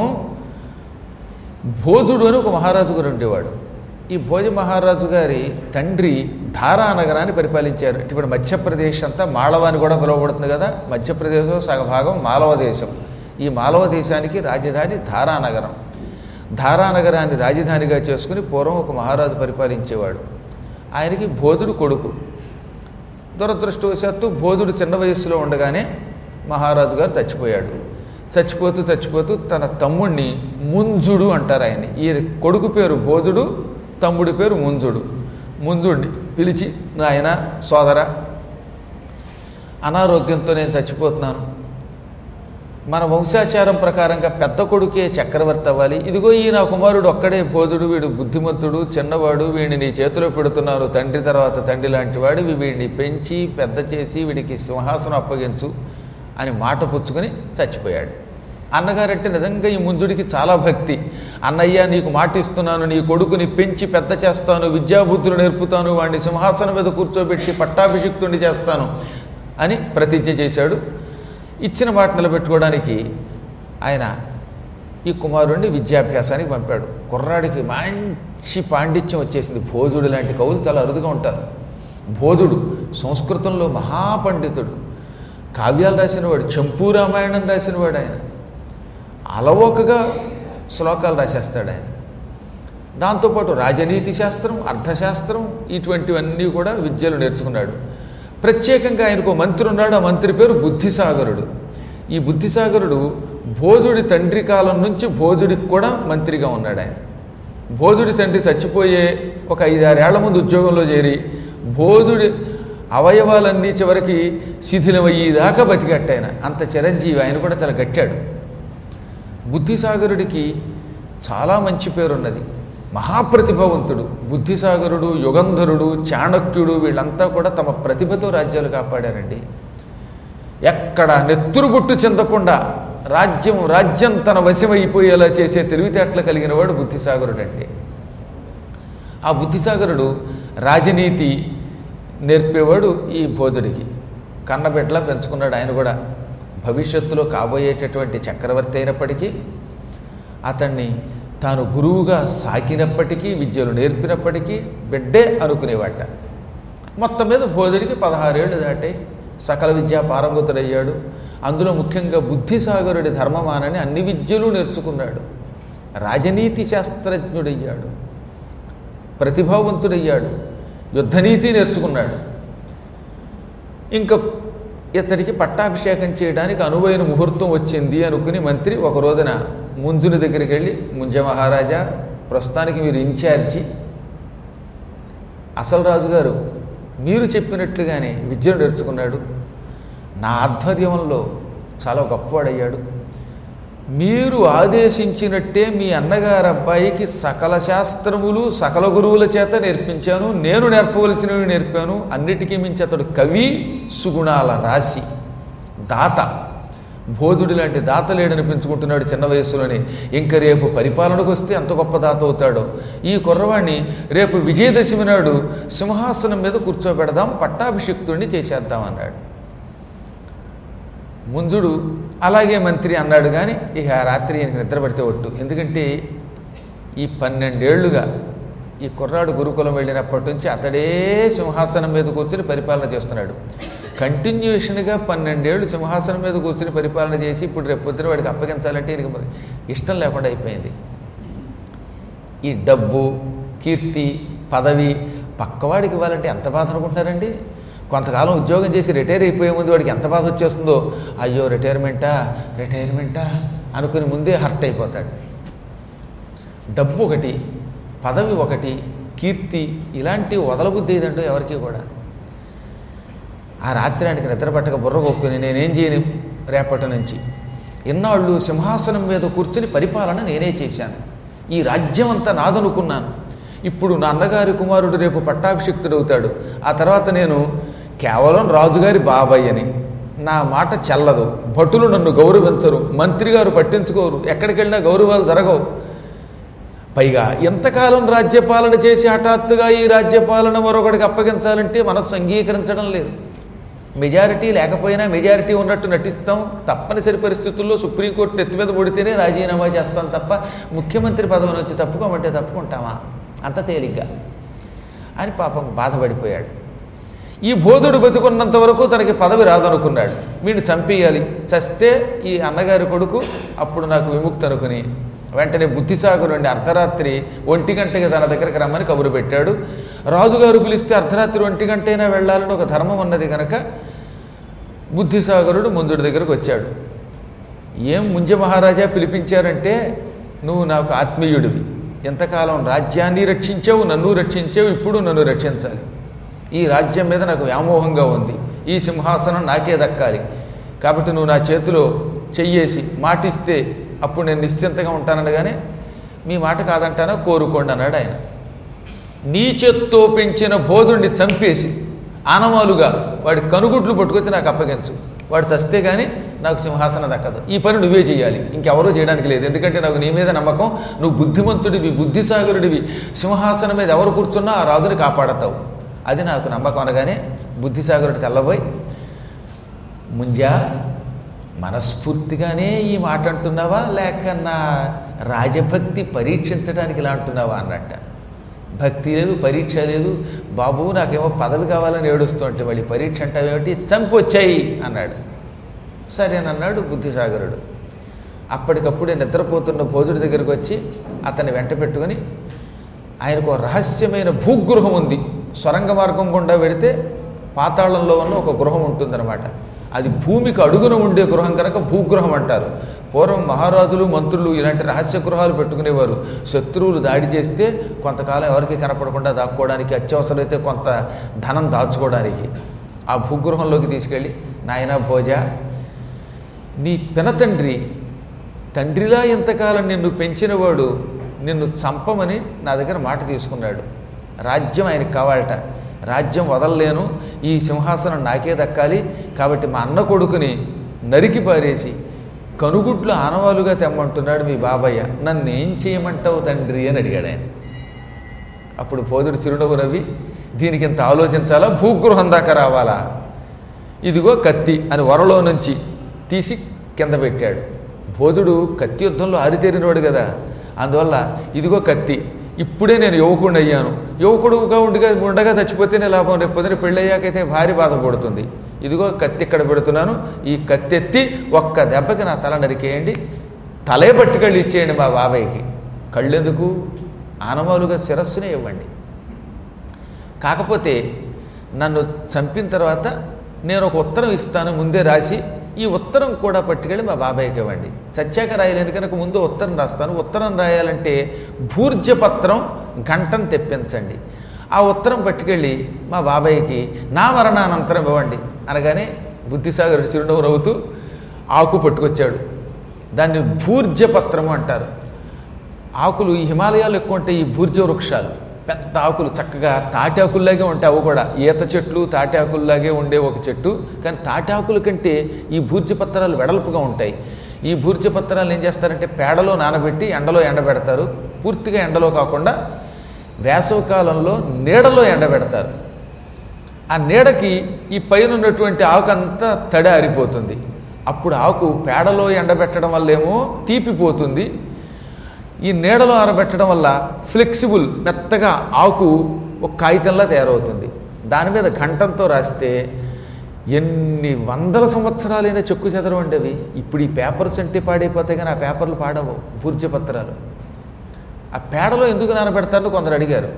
భోజుడు అని ఒక మహారాజు గారు ఉండేవాడు ఈ భోజ మహారాజు గారి తండ్రి ధారా నగరాన్ని పరిపాలించారు ఇప్పుడు మధ్యప్రదేశ్ అంతా మాళవ అని కూడా పిలువబడుతుంది కదా మధ్యప్రదేశ్లో సగభాగం మాలవ దేశం ఈ మాలవ దేశానికి రాజధాని ధారా నగరం ధారా నగరాన్ని రాజధానిగా చేసుకుని పూర్వం ఒక మహారాజు పరిపాలించేవాడు ఆయనకి బోధుడు కొడుకు దురదృష్టవశాత్తు బోధుడు చిన్న వయస్సులో ఉండగానే మహారాజు గారు చచ్చిపోయాడు చచ్చిపోతూ చచ్చిపోతూ తన తమ్ముణ్ణి ముంజుడు అంటారు ఆయన ఈ కొడుకు పేరు బోధుడు తమ్ముడి పేరు ముంజుడు ముంజుడిని పిలిచి నాయన సోదర అనారోగ్యంతో నేను చచ్చిపోతున్నాను మన వంశాచారం ప్రకారంగా పెద్ద కొడుకే చక్రవర్తి అవ్వాలి ఇదిగో ఈ నా కుమారుడు ఒక్కడే బోధుడు వీడు బుద్ధిమంతుడు చిన్నవాడు వీడిని నీ చేతిలో పెడుతున్నారు తండ్రి తర్వాత తండ్రి లాంటి వాడు వీడిని పెంచి పెద్ద చేసి వీడికి సింహాసనం అప్పగించు అని మాట పుచ్చుకొని చచ్చిపోయాడు అన్నగారంటే నిజంగా ఈ ముందుడికి చాలా భక్తి అన్నయ్య నీకు మాట ఇస్తున్నాను నీ కొడుకుని పెంచి పెద్ద చేస్తాను విద్యాబుద్ధులు నేర్పుతాను వాడిని సింహాసనం మీద కూర్చోబెట్టి పట్టాభిషిక్తుడిని చేస్తాను అని ప్రతిజ్ఞ చేశాడు ఇచ్చిన మాట నిలబెట్టుకోవడానికి ఆయన ఈ కుమారుడిని విద్యాభ్యాసానికి పంపాడు కుర్రాడికి మంచి పాండిత్యం వచ్చేసింది భోజుడు లాంటి కవులు చాలా అరుదుగా ఉంటారు బోధుడు సంస్కృతంలో మహాపండితుడు కావ్యాలు రాసినవాడు చంపూ రామాయణం రాసినవాడు ఆయన అలవోకగా శ్లోకాలు రాసేస్తాడు ఆయన దాంతోపాటు రాజనీతి శాస్త్రం అర్థశాస్త్రం ఇటువంటివన్నీ కూడా విద్యలు నేర్చుకున్నాడు ప్రత్యేకంగా ఆయనకు మంత్రి ఉన్నాడు ఆ మంత్రి పేరు బుద్ధిసాగరుడు ఈ బుద్ధిసాగరుడు బోధుడి తండ్రి కాలం నుంచి బోధుడికి కూడా మంత్రిగా ఉన్నాడు ఆయన బోధుడి తండ్రి చచ్చిపోయే ఒక ఐదారేళ్ల ముందు ఉద్యోగంలో చేరి బోధుడి అవయవాలన్నీ చివరికి శిథిలమయ్యేదాకా బతికట్ట ఆయన అంత చిరంజీవి ఆయన కూడా చాలా గట్టాడు బుద్ధిసాగరుడికి చాలా మంచి పేరున్నది మహాప్రతిభావంతుడు బుద్ధిసాగరుడు యుగంధరుడు చాణక్యుడు వీళ్ళంతా కూడా తమ ప్రతిభతో రాజ్యాలు కాపాడారండి ఎక్కడ నెత్తురుబుట్టు చెందకుండా రాజ్యం రాజ్యం తన వశమైపోయేలా చేసే తెలివితేటలు కలిగిన వాడు బుద్ధిసాగరుడు అంటే ఆ బుద్ధిసాగరుడు రాజనీతి నేర్పేవాడు ఈ బోధుడికి కన్నబిడ్డలా పెంచుకున్నాడు ఆయన కూడా భవిష్యత్తులో కాబోయేటటువంటి చక్రవర్తి అయినప్పటికీ అతన్ని తాను గురువుగా సాకినప్పటికీ విద్యలు నేర్పినప్పటికీ బిడ్డే అనుకునేవాట మొత్తం మీద బోధుడికి పదహారేళ్ళు దాటాయి సకల విద్యా పారంగతుడయ్యాడు అందులో ముఖ్యంగా బుద్ధిసాగరుడి ధర్మమానని అన్ని విద్యలు నేర్చుకున్నాడు రాజనీతి శాస్త్రజ్ఞుడయ్యాడు ప్రతిభావంతుడయ్యాడు యుద్ధనీతి నేర్చుకున్నాడు ఇంకా ఇతడికి పట్టాభిషేకం చేయడానికి అనువైన ముహూర్తం వచ్చింది అనుకుని మంత్రి ఒక రోజున ముంజుని దగ్గరికి వెళ్ళి ముంజ మహారాజా ప్రస్తుతానికి మీరు ఇన్ఛార్జి అసలు రాజుగారు మీరు చెప్పినట్లుగానే విద్యను నేర్చుకున్నాడు నా ఆధ్వర్యంలో చాలా గొప్పవాడయ్యాడు మీరు ఆదేశించినట్టే మీ అన్నగారు అబ్బాయికి సకల శాస్త్రములు సకల గురువుల చేత నేర్పించాను నేను నేర్పవలసినవి నేర్పాను అన్నిటికీ మించి అతడు కవి సుగుణాల రాశి దాత బోధుడి లాంటి దాత లేడనిపించుకుంటున్నాడు చిన్న వయస్సులోనే ఇంక రేపు పరిపాలనకు వస్తే ఎంత గొప్ప దాత అవుతాడో ఈ కుర్రవాణ్ణి రేపు విజయదశమి నాడు సింహాసనం మీద కూర్చోబెడదాం పట్టాభిషిక్తుడిని చేసేద్దాం అన్నాడు ముందుడు అలాగే మంత్రి అన్నాడు కానీ ఇక ఆ రాత్రి ఈయనకి నిద్ర పడితే ఒట్టు ఎందుకంటే ఈ పన్నెండేళ్లుగా ఈ కుర్రాడు గురుకులం వెళ్ళినప్పటి నుంచి అతడే సింహాసనం మీద కూర్చొని పరిపాలన చేస్తున్నాడు కంటిన్యూషన్గా పన్నెండేళ్ళు సింహాసనం మీద కూర్చుని పరిపాలన చేసి ఇప్పుడు రేపు పొద్దున వాడికి అప్పగించాలంటే ఈయనకి మరి ఇష్టం లేకుండా అయిపోయింది ఈ డబ్బు కీర్తి పదవి పక్కవాడికి ఇవ్వాలంటే ఎంత బాధ అనుకుంటున్నారండి కొంతకాలం ఉద్యోగం చేసి రిటైర్ అయిపోయే ముందు వాడికి ఎంత బాధ వచ్చేస్తుందో అయ్యో రిటైర్మెంటా రిటైర్మెంటా అనుకుని ముందే హర్ట్ అయిపోతాడు డబ్బు ఒకటి పదవి ఒకటి కీర్తి ఇలాంటి వదలబుద్ధి ఏదంటో ఎవరికి కూడా ఆ రాత్రి ఆయనకి నిద్ర పట్టక బుర్ర కొక్కుని నేనేం చేయను రేపటి నుంచి ఇన్నాళ్ళు సింహాసనం మీద కూర్చుని పరిపాలన నేనే చేశాను ఈ రాజ్యం అంతా నాదనుకున్నాను ఇప్పుడు నా అన్నగారి కుమారుడు రేపు పట్టాభిషిక్తుడవుతాడు ఆ తర్వాత నేను కేవలం రాజుగారి బాబాయ్ అని నా మాట చెల్లదు భటులు నన్ను గౌరవించరు మంత్రి గారు పట్టించుకోరు ఎక్కడికి వెళ్ళినా గౌరవాలు జరగవు పైగా ఎంతకాలం రాజ్యపాలన చేసి హఠాత్తుగా ఈ రాజ్యపాలన మరొకడికి అప్పగించాలంటే మనస్సు అంగీకరించడం లేదు మెజారిటీ లేకపోయినా మెజారిటీ ఉన్నట్టు నటిస్తాం తప్పనిసరి పరిస్థితుల్లో సుప్రీంకోర్టు నెత్తి మీద పడితేనే రాజీనామా చేస్తాం తప్ప ముఖ్యమంత్రి పదవి నుంచి తప్పుకోమంటే తప్పుకుంటామా అంత తేలిగ్గా అని పాపం బాధపడిపోయాడు ఈ బోధుడు బతుకున్నంత వరకు తనకి పదవి రాదనుకున్నాడు వీడిని చంపేయాలి చస్తే ఈ అన్నగారి కొడుకు అప్పుడు నాకు విముక్తి అనుకుని వెంటనే బుద్ధిసాగర్ నుండి అర్ధరాత్రి ఒంటి గంటకి తన దగ్గరికి రమ్మని కబురు పెట్టాడు రాజుగారు పిలిస్తే అర్ధరాత్రి ఒంటి గంటైనా వెళ్ళాలని ఒక ధర్మం ఉన్నది కనుక బుద్ధిసాగరుడు ముందుడి దగ్గరకు వచ్చాడు ఏం ముంజ మహారాజా పిలిపించారంటే నువ్వు నాకు ఆత్మీయుడివి ఎంతకాలం రాజ్యాన్ని రక్షించావు నన్ను రక్షించావు ఇప్పుడు నన్ను రక్షించాలి ఈ రాజ్యం మీద నాకు వ్యామోహంగా ఉంది ఈ సింహాసనం నాకే దక్కాలి కాబట్టి నువ్వు నా చేతిలో చెయ్యేసి మాటిస్తే అప్పుడు నేను నిశ్చింతగా ఉంటాననగానే మీ మాట కాదంటానో కోరుకోండి అన్నాడు ఆయన నీ చేత్తో పెంచిన బోధుడిని చంపేసి ఆనవాలుగా వాడి కనుగుడ్లు పట్టుకొచ్చి నాకు అప్పగించు వాడు చస్తే కానీ నాకు సింహాసనం దక్కదు ఈ పని నువ్వే చేయాలి ఇంకెవరూ చేయడానికి లేదు ఎందుకంటే నాకు నీ మీద నమ్మకం నువ్వు బుద్ధిమంతుడివి బుద్ధిసాగరుడివి సింహాసనం మీద ఎవరు కూర్చున్నా ఆ రాజుని కాపాడతావు అది నాకు నమ్మకం అనగానే బుద్ధిసాగరుడు తెల్లబోయి ముంజా మనస్ఫూర్తిగానే ఈ మాట అంటున్నావా లేక నా రాజభక్తి పరీక్షించడానికి ఇలా అంటున్నావా అన్నట్ట భక్తి లేదు పరీక్ష లేదు బాబు నాకేమో పదవి కావాలని ఏడుస్తుంటే మళ్ళీ పరీక్ష అంటావేమిటి చంపొచ్చాయి అన్నాడు సరేనన్నాడు బుద్ధిసాగరుడు అప్పటికప్పుడే నిద్రపోతున్న భోజుడి దగ్గరికి వచ్చి అతన్ని వెంట పెట్టుకొని ఆయనకు ఒక రహస్యమైన భూగృహం ఉంది సొరంగ మార్గం గుండా వెడితే పాతాళంలో ఉన్న ఒక గృహం ఉంటుందన్నమాట అది భూమికి అడుగున ఉండే గృహం కనుక భూగృహం అంటారు పూర్వం మహారాజులు మంత్రులు ఇలాంటి రహస్య గృహాలు పెట్టుకునేవారు శత్రువులు దాడి చేస్తే కొంతకాలం ఎవరికి కనపడకుండా దాక్కోవడానికి అత్యవసరమైతే కొంత ధనం దాచుకోవడానికి ఆ భూగృహంలోకి తీసుకెళ్ళి నాయన భోజ నీ పినతండ్రి తండ్రిలా ఎంతకాలం నిన్ను పెంచినవాడు నిన్ను చంపమని నా దగ్గర మాట తీసుకున్నాడు రాజ్యం ఆయనకు కావాలట రాజ్యం వదలలేను ఈ సింహాసనం నాకే దక్కాలి కాబట్టి మా అన్న కొడుకుని నరికి పారేసి కనుగుడ్లు ఆనవాలుగా తెమ్మంటున్నాడు మీ బాబయ్య నన్ను ఏం చేయమంటావు తండ్రి అని అడిగాడు ఆయన అప్పుడు పోదుడు చిరునవ్వు నవ్వి దీనికి ఇంత ఆలోచించాలా భూగృహం దాకా రావాలా ఇదిగో కత్తి అని వరలో నుంచి తీసి కింద పెట్టాడు బోధుడు కత్తి యుద్ధంలో ఆరితేరినవాడు కదా అందువల్ల ఇదిగో కత్తి ఇప్పుడే నేను యువకుడిని అయ్యాను యువకుడుగా ఉండిగా ఉండగా చచ్చిపోతేనే లాభం రేపు పొద్దున పెళ్ళయ్యాకైతే భారీ బాధపడుతుంది ఇదిగో కత్తి ఇక్కడ పెడుతున్నాను ఈ కత్తి ఎత్తి ఒక్క దెబ్బకి నా తల నరికేయండి తలే పట్టుకెళ్ళి ఇచ్చేయండి మా బాబాయ్కి కళ్ళెందుకు ఆనవాలుగా శిరస్సునే ఇవ్వండి కాకపోతే నన్ను చంపిన తర్వాత నేను ఒక ఉత్తరం ఇస్తాను ముందే రాసి ఈ ఉత్తరం కూడా పట్టుకెళ్ళి మా బాబాయ్కి ఇవ్వండి చచ్చాక రాయలేని కనుక ముందు ఉత్తరం రాస్తాను ఉత్తరం రాయాలంటే భూర్జపత్రం గంటం తెప్పించండి ఆ ఉత్తరం పట్టుకెళ్ళి మా బాబాయ్కి నా మరణానంతరం ఇవ్వండి అనగానే బుద్ధిసాగరుడు చిరునవ్వు నవ్వుతూ ఆకు పట్టుకొచ్చాడు దాన్ని భూర్జపత్రము అంటారు ఆకులు ఈ హిమాలయాలు ఎక్కువ ఉంటాయి ఈ భూర్జ వృక్షాలు పెద్ద ఆకులు చక్కగా తాటి ఆకుల్లాగే ఉంటాయి అవి కూడా ఈత చెట్లు తాటి ఆకుల్లాగే ఉండే ఒక చెట్టు కానీ తాటి ఆకుల కంటే ఈ భూర్జ పత్రాలు వెడల్పుగా ఉంటాయి ఈ భూర్జ పత్రాలు ఏం చేస్తారంటే పేడలో నానబెట్టి ఎండలో ఎండబెడతారు పూర్తిగా ఎండలో కాకుండా వేసవకాలంలో నీడలో ఎండబెడతారు ఆ నీడకి ఈ పైన ఉన్నటువంటి ఆకు అంతా తడి ఆరిపోతుంది అప్పుడు ఆకు పేడలో ఎండబెట్టడం వల్లేమో తీపిపోతుంది ఈ నీడలో ఆరబెట్టడం వల్ల ఫ్లెక్సిబుల్ మెత్తగా ఆకు ఒక కాగితంలా తయారవుతుంది దాని మీద ఘంటంతో రాస్తే ఎన్ని వందల సంవత్సరాలైన చెక్కు చెదరం అండి అవి ఇప్పుడు ఈ పేపర్స్ అంటే పాడైపోతాయి కానీ ఆ పేపర్లు పాడవు పూర్జపత్రాలు ఆ పేడలో ఎందుకు నానబెడతారని కొందరు అడిగారు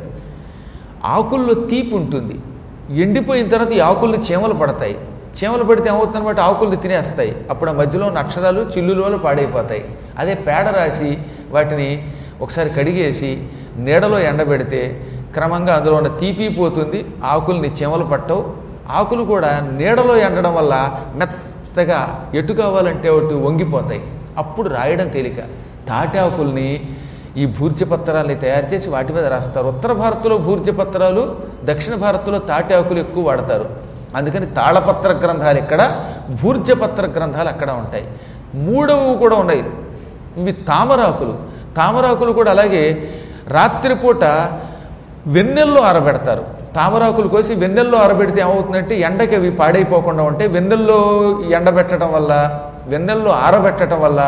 ఆకుల్లో తీపి ఉంటుంది ఎండిపోయిన తర్వాత ఈ ఆకుల్ని చీమలు పడతాయి చీమలు పడితే ఏమవుతుందన్నమాట ఆకుల్ని తినేస్తాయి అప్పుడు ఆ మధ్యలో ఉన్న అక్షరాలు చిల్లుల వల్ల పాడైపోతాయి అదే పేడ రాసి వాటిని ఒకసారి కడిగేసి నీడలో ఎండబెడితే క్రమంగా అందులో ఉన్న తీపి పోతుంది ఆకుల్ని చీమలు పట్టవు ఆకులు కూడా నీడలో ఎండడం వల్ల మెత్తగా ఎటు కావాలంటే ఒకటి వంగిపోతాయి అప్పుడు రాయడం తేలిక తాటి ఆకుల్ని ఈ భూర్జపత్రాలని తయారు చేసి వాటి మీద రాస్తారు ఉత్తర భారత్లో భూర్జపత్రాలు దక్షిణ భారత్లో తాటి ఆకులు ఎక్కువ వాడతారు అందుకని తాళపత్ర గ్రంథాలు ఇక్కడ భూర్జపత్ర గ్రంథాలు అక్కడ ఉంటాయి మూడవవి కూడా ఉన్నాయి ఇవి తామరాకులు తామరాకులు కూడా అలాగే రాత్రిపూట వెన్నెల్లో ఆరబెడతారు తామరాకులు కోసి వెన్నెల్లో ఆరబెడితే ఏమవుతుందంటే ఎండకి అవి పాడైపోకుండా ఉంటాయి వెన్నెల్లో ఎండబెట్టడం వల్ల వెన్నెల్లో ఆరబెట్టడం వల్ల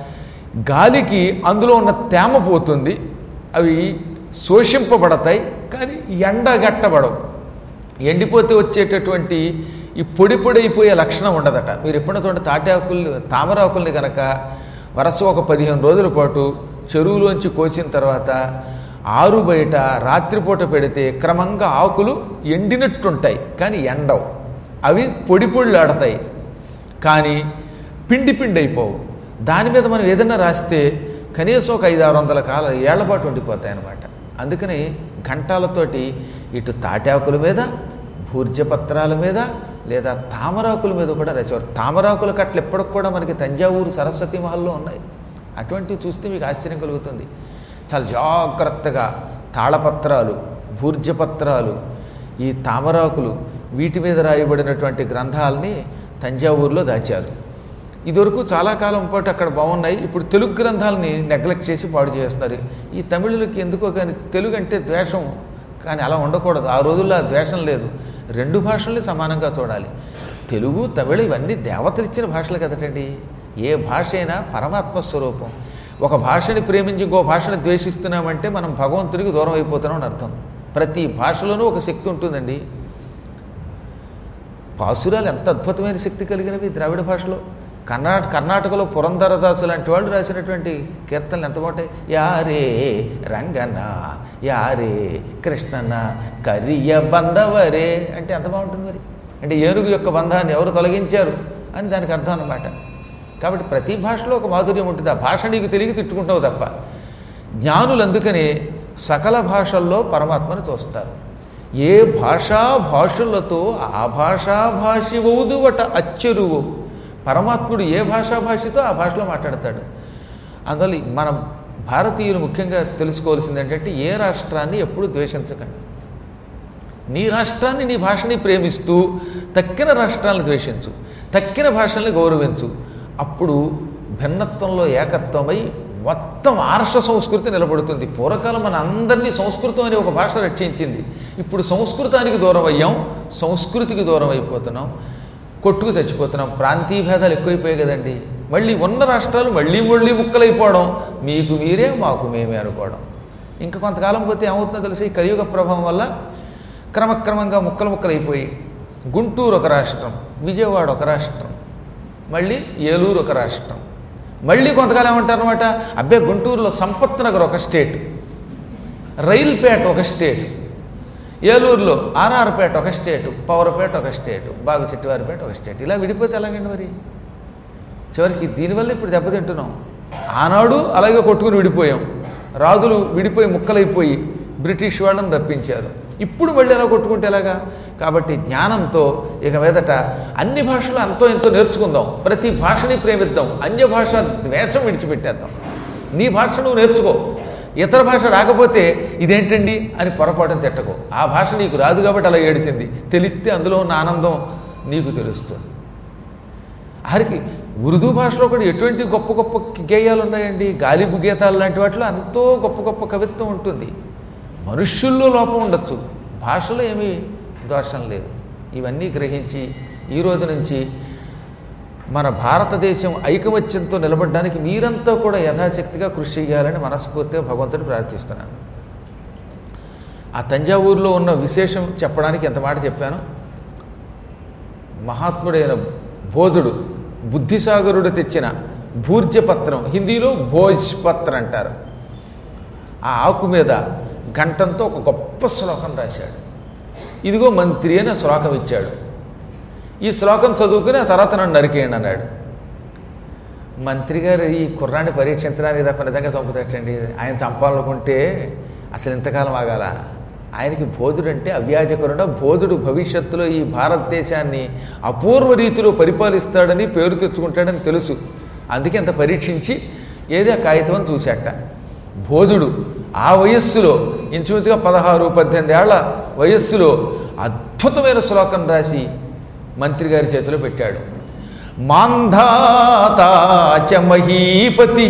గాలికి అందులో ఉన్న తేమ పోతుంది అవి శోషింపబడతాయి కానీ ఎండగట్టబడవు ఎండిపోతే వచ్చేటటువంటి ఈ పొడి పొడి అయిపోయే లక్షణం ఉండదట మీరు ఎప్పుడైనా చూడండి తాటి ఆకుల్ని తామరాకుల్ని కనుక వరస ఒక పదిహేను రోజుల పాటు చెరువులోంచి కోసిన తర్వాత ఆరు బయట రాత్రిపూట పెడితే క్రమంగా ఆకులు ఎండినట్టుంటాయి కానీ ఎండవు అవి పొడి పొడిలాడతాయి కానీ పిండి పిండి అయిపోవు దాని మీద మనం ఏదైనా రాస్తే కనీసం ఒక ఐదు ఆరు వందల కాల ఏళ్ల పాటు ఉండిపోతాయి అన్నమాట అందుకని గంటాలతోటి ఇటు తాటాకుల మీద భూర్జపత్రాల మీద లేదా తామరాకుల మీద కూడా రాసేవారు తామరాకుల కట్టలు ఎప్పటికి కూడా మనకి తంజావూరు సరస్వతి మహల్లో ఉన్నాయి అటువంటివి చూస్తే మీకు ఆశ్చర్యం కలుగుతుంది చాలా జాగ్రత్తగా తాళపత్రాలు భూర్జపత్రాలు ఈ తామరాకులు వీటి మీద రాయబడినటువంటి గ్రంథాలని తంజావూరులో దాచారు ఇదివరకు చాలా కాలం పాటు అక్కడ బాగున్నాయి ఇప్పుడు తెలుగు గ్రంథాలని నెగ్లెక్ట్ చేసి పాడు చేస్తారు ఈ తమిళులకి ఎందుకో కానీ తెలుగు అంటే ద్వేషం కానీ అలా ఉండకూడదు ఆ రోజుల్లో ఆ ద్వేషం లేదు రెండు భాషల్ని సమానంగా చూడాలి తెలుగు తమిళ ఇవన్నీ దేవతలు ఇచ్చిన భాషలు కదటండి ఏ భాష అయినా పరమాత్మ స్వరూపం ఒక భాషని ప్రేమించి ఇంకో భాషని ద్వేషిస్తున్నామంటే మనం భగవంతుడికి దూరం అయిపోతున్నాం అని అర్థం ప్రతి భాషలోనూ ఒక శక్తి ఉంటుందండి పాసురాలు ఎంత అద్భుతమైన శక్తి కలిగినవి ద్రావిడ భాషలో కర్ణాటక కర్ణాటకలో పురంధరదాసు లాంటి వాళ్ళు రాసినటువంటి కీర్తనలు ఎంత బాగుంటాయి యారే రంగన్న యారే కృష్ణన్న కరియ బంధవరే అంటే ఎంత బాగుంటుంది మరి అంటే ఏనుగు యొక్క బంధాన్ని ఎవరు తొలగించారు అని దానికి అర్థం అన్నమాట కాబట్టి ప్రతి భాషలో ఒక మాధుర్యం ఉంటుంది ఆ భాష నీకు తెలియక తిట్టుకుంటావు తప్ప జ్ఞానులు అందుకనే సకల భాషల్లో పరమాత్మను చూస్తారు ఏ భాషా భాషలతో ఆ భాషా భాషి వౌదువట అచ్చెరువు పరమాత్ముడు ఏ భాషా భాషతో ఆ భాషలో మాట్లాడతాడు అందువల్ల మన భారతీయులు ముఖ్యంగా తెలుసుకోవాల్సింది ఏంటంటే ఏ రాష్ట్రాన్ని ఎప్పుడు ద్వేషించకండి నీ రాష్ట్రాన్ని నీ భాషని ప్రేమిస్తూ తక్కిన రాష్ట్రాలను ద్వేషించు తక్కిన భాషల్ని గౌరవించు అప్పుడు భిన్నత్వంలో ఏకత్వమై మొత్తం ఆర్ష సంస్కృతి నిలబడుతుంది పూర్వకాలం మన అందరినీ సంస్కృతం అనే ఒక భాష రక్షించింది ఇప్పుడు సంస్కృతానికి దూరం అయ్యాం సంస్కృతికి దూరం అయిపోతున్నాం కొట్టుకు తెచ్చిపోతున్నాం ప్రాంతీయ భేదాలు ఎక్కువైపోయాయి కదండి మళ్ళీ ఉన్న రాష్ట్రాలు మళ్ళీ మళ్ళీ ముక్కలైపోవడం మీకు మీరే మాకు మేమే అనుకోవడం ఇంకా కొంతకాలం పోతే ఏమవుతుందో తెలిసి ఈ కలియుగ ప్రభావం వల్ల క్రమక్రమంగా ముక్కలు ముక్కలైపోయి గుంటూరు ఒక రాష్ట్రం విజయవాడ ఒక రాష్ట్రం మళ్ళీ ఏలూరు ఒక రాష్ట్రం మళ్ళీ కొంతకాలం ఏమంటారు అనమాట అబ్బే గుంటూరులో సంపత్ నగర్ ఒక స్టేట్ రైల్పేట ఒక స్టేట్ ఏలూరులో ఆర్ఆర్పేట ఒక స్టేటు పవరపేట ఒక స్టేటు బాగుశెట్టివారిపేట ఒక స్టేట్ ఇలా విడిపోతే ఎలాగండి మరి చివరికి దీనివల్ల ఇప్పుడు దెబ్బతింటున్నాం ఆనాడు అలాగే కొట్టుకుని విడిపోయాం రాజులు విడిపోయి ముక్కలైపోయి బ్రిటిష్ వాళ్ళని రప్పించారు ఇప్పుడు మళ్ళీ ఎలా కొట్టుకుంటే ఎలాగా కాబట్టి జ్ఞానంతో ఇక మీదట అన్ని భాషలు అంతో ఎంతో నేర్చుకుందాం ప్రతి భాషని ప్రేమిద్దాం అన్య భాష ద్వేషం విడిచిపెట్టేద్దాం నీ భాష నువ్వు నేర్చుకో ఇతర భాష రాకపోతే ఇదేంటండి అని పొరపాటును తిట్టకో ఆ భాష నీకు రాదు కాబట్టి అలా ఏడిసింది తెలిస్తే అందులో ఉన్న ఆనందం నీకు తెలుస్తుంది ఆరికి ఉర్దూ భాషలో కూడా ఎటువంటి గొప్ప గొప్ప గేయాలు ఉన్నాయండి గాలిబు గీతాలు లాంటి వాటిలో ఎంతో గొప్ప గొప్ప కవిత్వం ఉంటుంది మనుష్యుల్లో లోపం ఉండొచ్చు భాషలో ఏమీ దోషం లేదు ఇవన్నీ గ్రహించి ఈ రోజు నుంచి మన భారతదేశం ఐకమత్యంతో నిలబడడానికి మీరంతా కూడా యథాశక్తిగా కృషి చేయాలని మనస్ఫూర్తిగా భగవంతుడు ప్రార్థిస్తున్నాను ఆ తంజావూరులో ఉన్న విశేషం చెప్పడానికి ఎంత మాట చెప్పాను మహాత్ముడైన బోధుడు బుద్ధిసాగరుడు తెచ్చిన భూర్జపత్రం హిందీలో భోజ్పత్ర అంటారు ఆ ఆకు మీద గంటంతో ఒక గొప్ప శ్లోకం రాశాడు ఇదిగో మంత్రి అని ఆ శ్లోకం ఇచ్చాడు ఈ శ్లోకం చదువుకుని ఆ తర్వాత నన్ను నరికేయండి అన్నాడు మంత్రి గారు ఈ కుర్రాన్ని పరీక్షించడానికి తప్ప నిజంగా చంపుతాటండి ఆయన చంపాలనుకుంటే అసలు ఇంతకాలం ఆగాల ఆయనకి బోధుడు అంటే అవ్యాజకరుడ బోధుడు భవిష్యత్తులో ఈ భారతదేశాన్ని అపూర్వ రీతిలో పరిపాలిస్తాడని పేరు తెచ్చుకుంటాడని తెలుసు అందుకే అంత పరీక్షించి ఏదో ఆ కాగితం అని చూశాట బోధుడు ఆ వయస్సులో ఇంచుమించుగా పదహారు పద్దెనిమిది ఏళ్ల వయస్సులో అద్భుతమైన శ్లోకం రాసి మంత్రి గారి చేతిలో పెట్టాడు మాంధాతా చ మహీపతి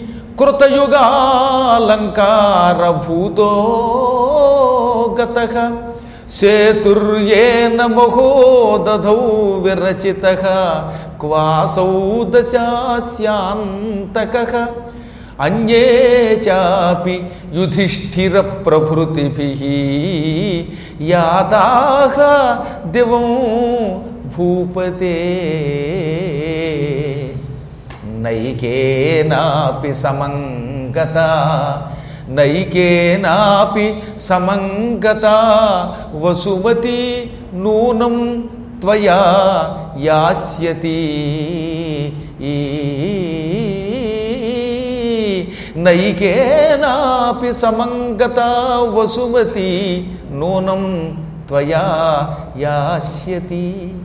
కృతయుగాలంకారభూతో గత సేతుర్యేన మహోదధౌ విరచిత క్వాసౌ దశాస్యాంతక అన్యే చాపి యుధిష్ఠిర ప్రభృతిభి యాదాహ దివం భూపతే నైకేనాపి సమంగత నైకేనాపి సమంగత వసుమతి నూనం త్వయా యాస్యతి నైకేనాపి సమంగత వసుమతి నూనం త్వయా యాస్యతి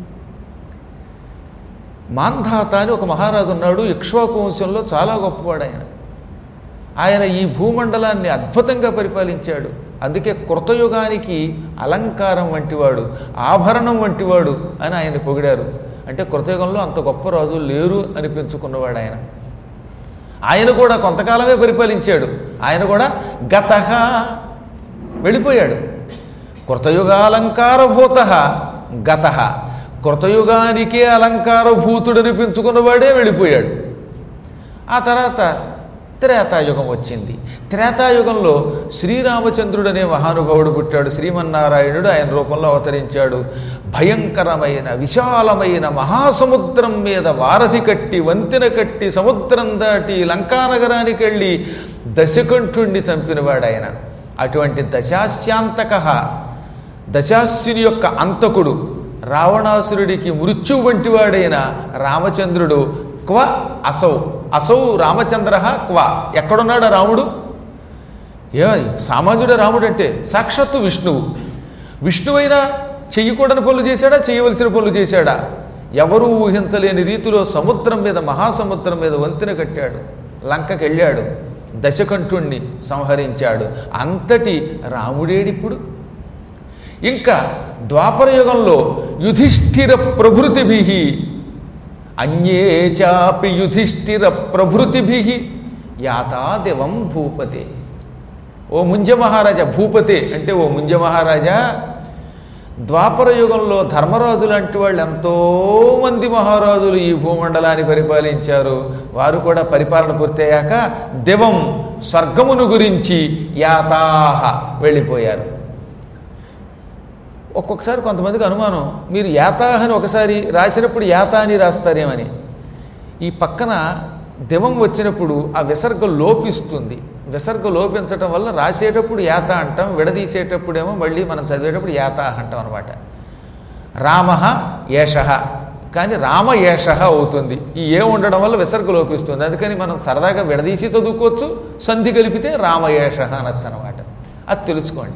మాంధాత అని ఒక మహారాజు ఉన్నాడు ఇక్ష్వాకు వంశంలో చాలా గొప్పవాడు ఆయన ఆయన ఈ భూమండలాన్ని అద్భుతంగా పరిపాలించాడు అందుకే కృతయుగానికి అలంకారం వంటివాడు ఆభరణం వంటివాడు అని ఆయన పొగిడారు అంటే కృతయుగంలో అంత గొప్ప రాజు లేరు అనిపించుకున్నవాడు ఆయన ఆయన కూడా కొంతకాలమే పరిపాలించాడు ఆయన కూడా గతహ వెళ్ళిపోయాడు కృతయుగాలంకారభూత గత కృతయుగానికే అలంకారభూతుడనిపించుకున్నవాడే వెళ్ళిపోయాడు ఆ తర్వాత త్రేతాయుగం వచ్చింది త్రేతాయుగంలో శ్రీరామచంద్రుడు అనే మహానుభావుడు పుట్టాడు శ్రీమన్నారాయణుడు ఆయన రూపంలో అవతరించాడు భయంకరమైన విశాలమైన మహాసముద్రం మీద వారధి కట్టి వంతెన కట్టి సముద్రం దాటి లంకానగరానికి వెళ్ళి దశకంఠుణ్ణి చంపినవాడు ఆయన అటువంటి దశాస్యాంతక దశాస్యుని యొక్క అంతకుడు రావణాసురుడికి మృత్యు వంటివాడైన రామచంద్రుడు క్వ అసౌ అసౌ రామచంద్ర క్వ ఎక్కడున్నాడు ఆ రాముడు ఏ సామాన్యుడు రాముడు అంటే సాక్షాత్తు విష్ణువు విష్ణువైనా చెయ్యకూడని పనులు చేశాడా చేయవలసిన పనులు చేశాడా ఎవరూ ఊహించలేని రీతిలో సముద్రం మీద మహాసముద్రం మీద వంతెన కట్టాడు లంకకి వెళ్ళాడు దశకంఠుణ్ణి సంహరించాడు అంతటి రాముడేడిప్పుడు ఇంకా ద్వాపరయుగంలో యుధిష్ఠిర ప్రభృతిభి అన్యే చాపి యుధిష్ఠిర ప్రభృతిభి యాతాదివం భూపతే ఓ ముంజ మహారాజా భూపతే అంటే ఓ ముంజ మహారాజా ద్వాపర యుగంలో ధర్మరాజు లాంటి వాళ్ళు ఎంతోమంది మహారాజులు ఈ భూమండలాన్ని పరిపాలించారు వారు కూడా పరిపాలన పూర్తయ్యాక దివం స్వర్గమును గురించి యాతాహ వెళ్ళిపోయారు ఒక్కొక్కసారి కొంతమందికి అనుమానం మీరు యాతాహ అని ఒకసారి రాసినప్పుడు యాత అని రాస్తారేమని ఈ పక్కన దివం వచ్చినప్పుడు ఆ విసర్గ లోపిస్తుంది విసర్గ లోపించటం వల్ల రాసేటప్పుడు యాత అంటాం విడదీసేటప్పుడేమో మళ్ళీ మనం చదివేటప్పుడు యాత అంటాం అనమాట రామ ఏష కానీ రామ ఏష అవుతుంది ఈ ఏ ఉండడం వల్ల విసర్గ లోపిస్తుంది అందుకని మనం సరదాగా విడదీసి చదువుకోవచ్చు సంధి కలిపితే రామ ఏష అనొచ్చు అనమాట అది తెలుసుకోండి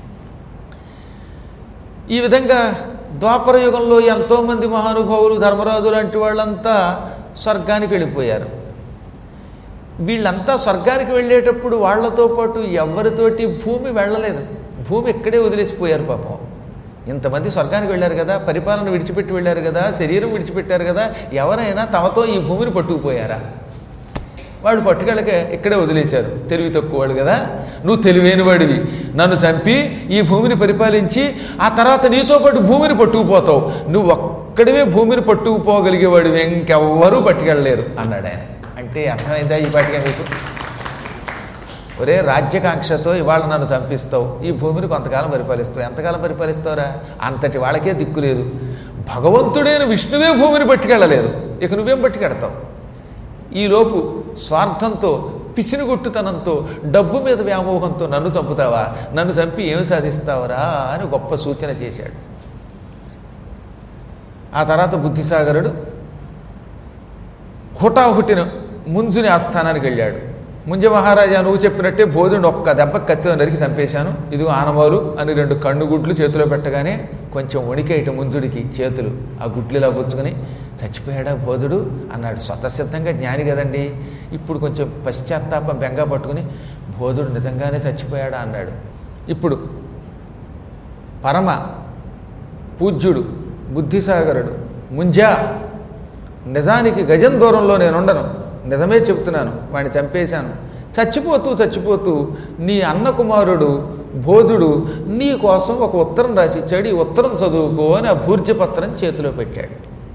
ఈ విధంగా ద్వాపర యుగంలో ఎంతోమంది మహానుభావులు ధర్మరాజు లాంటి వాళ్ళంతా స్వర్గానికి వెళ్ళిపోయారు వీళ్ళంతా స్వర్గానికి వెళ్ళేటప్పుడు వాళ్ళతో పాటు ఎవరితోటి భూమి వెళ్ళలేదు భూమి ఇక్కడే వదిలేసిపోయారు పాపం ఇంతమంది స్వర్గానికి వెళ్ళారు కదా పరిపాలన విడిచిపెట్టి వెళ్ళారు కదా శరీరం విడిచిపెట్టారు కదా ఎవరైనా తమతో ఈ భూమిని పట్టుకుపోయారా వాడు పట్టుకెళ్ళక ఇక్కడే వదిలేశారు తెలివి తక్కువ వాడు కదా నువ్వు తెలివైన వాడివి నన్ను చంపి ఈ భూమిని పరిపాలించి ఆ తర్వాత నీతో పాటు భూమిని పట్టుకుపోతావు నువ్వు ఒక్కడివే భూమిని పట్టుకుపోగలిగేవాడివి ఇంకెవ్వరూ పట్టుకెళ్ళలేరు అన్నాడు ఆయన అంటే అర్థమైందా ఈ పాటిగా మీకు ఒరే రాజ్యకాంక్షతో ఇవాళ నన్ను చంపిస్తావు ఈ భూమిని కొంతకాలం పరిపాలిస్తావు ఎంతకాలం పరిపాలిస్తావురా అంతటి వాళ్ళకే దిక్కు లేదు భగవంతుడైన విష్ణువే భూమిని పట్టుకెళ్ళలేదు ఇక నువ్వేం పట్టుకెడతావు ఈలోపు స్వార్థంతో పిసినుగొట్టుతనంతో డబ్బు మీద వ్యామోహంతో నన్ను చంపుతావా నన్ను చంపి ఏం సాధిస్తావరా అని గొప్ప సూచన చేశాడు ఆ తర్వాత బుద్ధిసాగరుడు హుటాహుటిన ముంజుని ఆస్థానానికి వెళ్ళాడు ముంజ మహారాజా నువ్వు చెప్పినట్టే బోధుడు ఒక్క దెబ్బ కత్తితో నరికి చంపేశాను ఇదిగో ఆనవాలు అని రెండు కన్ను గుడ్లు చేతిలో పెట్టగానే కొంచెం వణికేయట ముంజుడికి చేతులు ఆ గుడ్లు ఇలా పుచ్చుకొని చచ్చిపోయాడా బోధుడు అన్నాడు స్వతసిద్ధంగా జ్ఞాని కదండి ఇప్పుడు కొంచెం పశ్చాత్తాపం బెంగ పట్టుకుని బోధుడు నిజంగానే చచ్చిపోయాడా అన్నాడు ఇప్పుడు పరమ పూజ్యుడు బుద్ధిసాగరుడు ముంజా నిజానికి గజం దూరంలో నేనుండను నిజమే చెప్తున్నాను వాడిని చంపేశాను చచ్చిపోతూ చచ్చిపోతూ నీ అన్న కుమారుడు బోధుడు నీ కోసం ఒక ఉత్తరం రాసి ఇచ్చాడు ఈ ఉత్తరం చదువుకో అని ఆ భూర్జపత్రం చేతిలో పెట్టాడు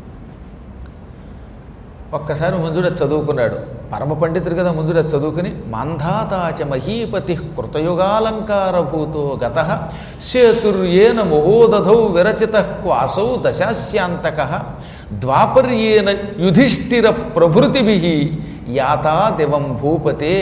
ఒక్కసారి ముందుడు అది చదువుకున్నాడు పరమ పండితుడు కదా ముందుడు అది చదువుకుని మంధాతాచ మహీపతి కృతయుగాలంకారభూతో గత సేతుర్యేన మహోదధౌ విరచిత క్వాసౌ దశాస్యాంతక ద్వాపర్యేన యుధిష్ఠిర ప్రభృతిభి యాతా దివం భూపతే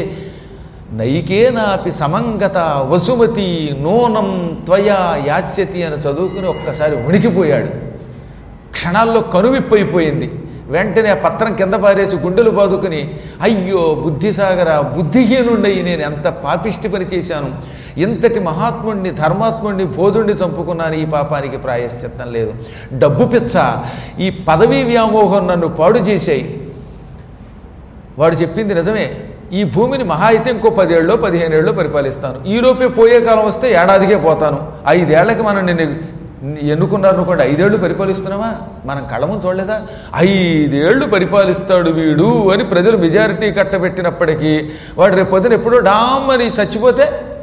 నైకేనాపి సమంగత వసుమతి నూనం త్వయా యాస్యతి అని చదువుకుని ఒక్కసారి ఉణికిపోయాడు క్షణాల్లో కనువిప్పైపోయింది వెంటనే ఆ పత్రం కింద పారేసి గుండెలు బాదుకుని అయ్యో బుద్ధిసాగర బుద్ధిహీనుండయి నేను ఎంత పాపిష్టి పని చేశాను ఇంతటి మహాత్ముడిని ధర్మాత్ముడిని బోధుడిని చంపుకున్నాను ఈ పాపానికి ప్రాయశ్చిత్తం లేదు డబ్బు పిచ్చ ఈ పదవీ వ్యామోహం నన్ను పాడు చేశాయి వాడు చెప్పింది నిజమే ఈ భూమిని మహా అయితే ఇంకో పదేళ్ళలో పదిహేనేళ్ళలో పరిపాలిస్తాను ఈలోపే పోయే కాలం వస్తే ఏడాదికే పోతాను ఐదేళ్లకి మనం నిన్ను ఎన్నుకున్నారు అనుకోండి ఐదేళ్లు పరిపాలిస్తున్నామా మనం కళ్ళము చూడలేదా ఐదేళ్లు పరిపాలిస్తాడు వీడు అని ప్రజలు మెజారిటీ కట్టబెట్టినప్పటికీ వాడు రేపు పొద్దున ఎప్పుడో డామ్మని చచ్చిపోతే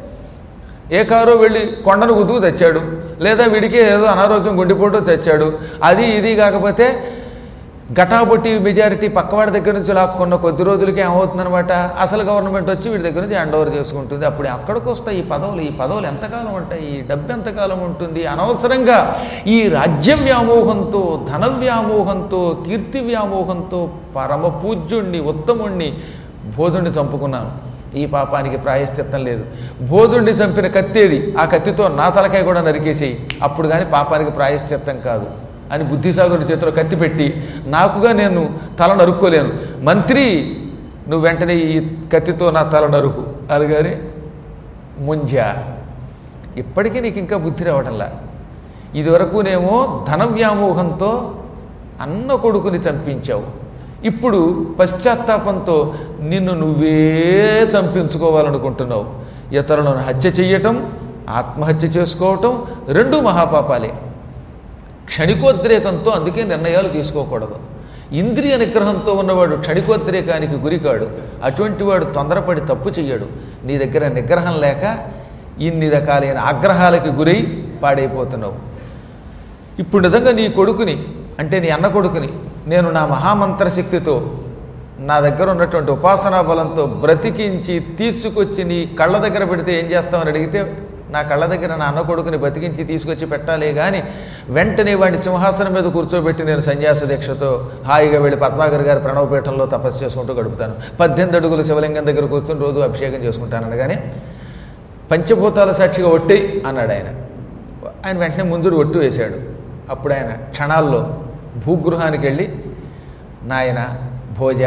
ఏ కారో వెళ్ళి కొండను గుద్దుకు తెచ్చాడు లేదా వీడికి ఏదో అనారోగ్యం గుండెపోటు తెచ్చాడు అది ఇది కాకపోతే గటాబొట్టి మెజారిటీ పక్కవాడి దగ్గర నుంచి లాక్కున్న కొద్ది రోజులకి ఏమవుతుందనమాట అసలు గవర్నమెంట్ వచ్చి వీడి దగ్గర నుంచి హ్యాండ్ ఓవర్ చేసుకుంటుంది అప్పుడు అక్కడికి వస్తాయి ఈ పదవులు ఈ పదవులు ఎంతకాలం ఉంటాయి ఈ డబ్బు ఎంతకాలం ఉంటుంది అనవసరంగా ఈ రాజ్య వ్యామోహంతో ధన వ్యామోహంతో కీర్తి వ్యామోహంతో పరమ పూజ్యుణ్ణి ఉత్తముణ్ణి బోధుణ్ణి చంపుకున్నాను ఈ పాపానికి ప్రాయశ్చిత్తం లేదు బోధుణ్ణి చంపిన కత్తేది ఆ కత్తితో నా తలకాయ కూడా నరికేసేయి అప్పుడు కానీ పాపానికి ప్రాయశ్చిత్తం కాదు అని బుద్ధిసాగుడి చేతిలో కత్తి పెట్టి నాకుగా నేను తల నరుక్కోలేను మంత్రి నువ్వు వెంటనే ఈ కత్తితో నా తల నరుకు అనగానే ముంజా ఇప్పటికీ నీకు ఇంకా బుద్ధి రావటంలా ఇదివరకునేమో ధన వ్యామోహంతో అన్న కొడుకుని చంపించావు ఇప్పుడు పశ్చాత్తాపంతో నిన్ను నువ్వే చంపించుకోవాలనుకుంటున్నావు ఇతరులను హత్య చెయ్యటం ఆత్మహత్య చేసుకోవటం రెండూ మహాపాపాలే క్షణికోద్రేకంతో అందుకే నిర్ణయాలు తీసుకోకూడదు ఇంద్రియ నిగ్రహంతో ఉన్నవాడు క్షణికోద్రేకానికి గురికాడు అటువంటి వాడు తొందరపడి తప్పు చెయ్యడు నీ దగ్గర నిగ్రహం లేక ఇన్ని రకాలైన ఆగ్రహాలకి గురై పాడైపోతున్నావు ఇప్పుడు నిజంగా నీ కొడుకుని అంటే నీ అన్న కొడుకుని నేను నా మహామంత్ర శక్తితో నా దగ్గర ఉన్నటువంటి ఉపాసనా బలంతో బ్రతికించి తీసుకొచ్చి నీ కళ్ళ దగ్గర పెడితే ఏం చేస్తామని అడిగితే నా కళ్ళ దగ్గర నా అన్న కొడుకుని బతికించి తీసుకొచ్చి పెట్టాలి కానీ వెంటనే వాడిని సింహాసనం మీద కూర్చోబెట్టి నేను సన్యాస దీక్షతో హాయిగా వెళ్ళి పద్మాగర్ గారి ప్రణవపీఠంలో తపస్సు చేసుకుంటూ గడుపుతాను పద్దెనిమిది అడుగుల శివలింగం దగ్గర కూర్చొని రోజు అభిషేకం చేసుకుంటాను అనగానే పంచభూతాల సాక్షిగా ఒట్టేయి అన్నాడు ఆయన ఆయన వెంటనే ముందుడు ఒట్టు వేశాడు అప్పుడు ఆయన క్షణాల్లో భూగృహానికి వెళ్ళి నాయన భోజ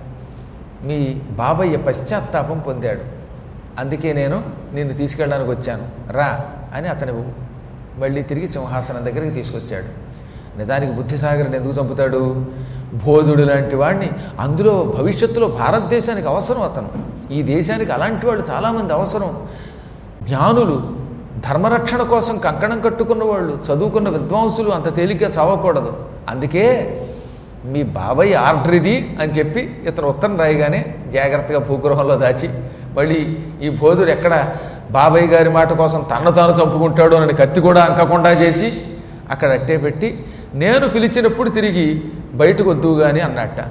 మీ బాబయ్య పశ్చాత్తాపం పొందాడు అందుకే నేను నిన్ను తీసుకెళ్ళడానికి వచ్చాను రా అని అతను మళ్ళీ తిరిగి సింహాసనం దగ్గరికి తీసుకొచ్చాడు నిజానికి బుద్ధిసాగర్ని ఎందుకు చంపుతాడు బోధుడు లాంటి వాడిని అందులో భవిష్యత్తులో భారతదేశానికి అవసరం అతను ఈ దేశానికి అలాంటి వాళ్ళు చాలామంది అవసరం జ్ఞానులు ధర్మరక్షణ కోసం కంకణం కట్టుకున్న వాళ్ళు చదువుకున్న విద్వాంసులు అంత తేలిగ్గా చావకూడదు అందుకే మీ బాబాయ్ ఆర్డర్ ఇది అని చెప్పి ఇతను ఉత్తరం రాయగానే జాగ్రత్తగా భూగృహంలో దాచి మళ్ళీ ఈ బోధుడు ఎక్కడ బాబాయ్ గారి మాట కోసం తన్ను తాను చంపుకుంటాడు అని కత్తి కూడా అంకకుండా చేసి అక్కడ అట్టే పెట్టి నేను పిలిచినప్పుడు తిరిగి బయటకు వద్దువు కానీ అన్నట్ట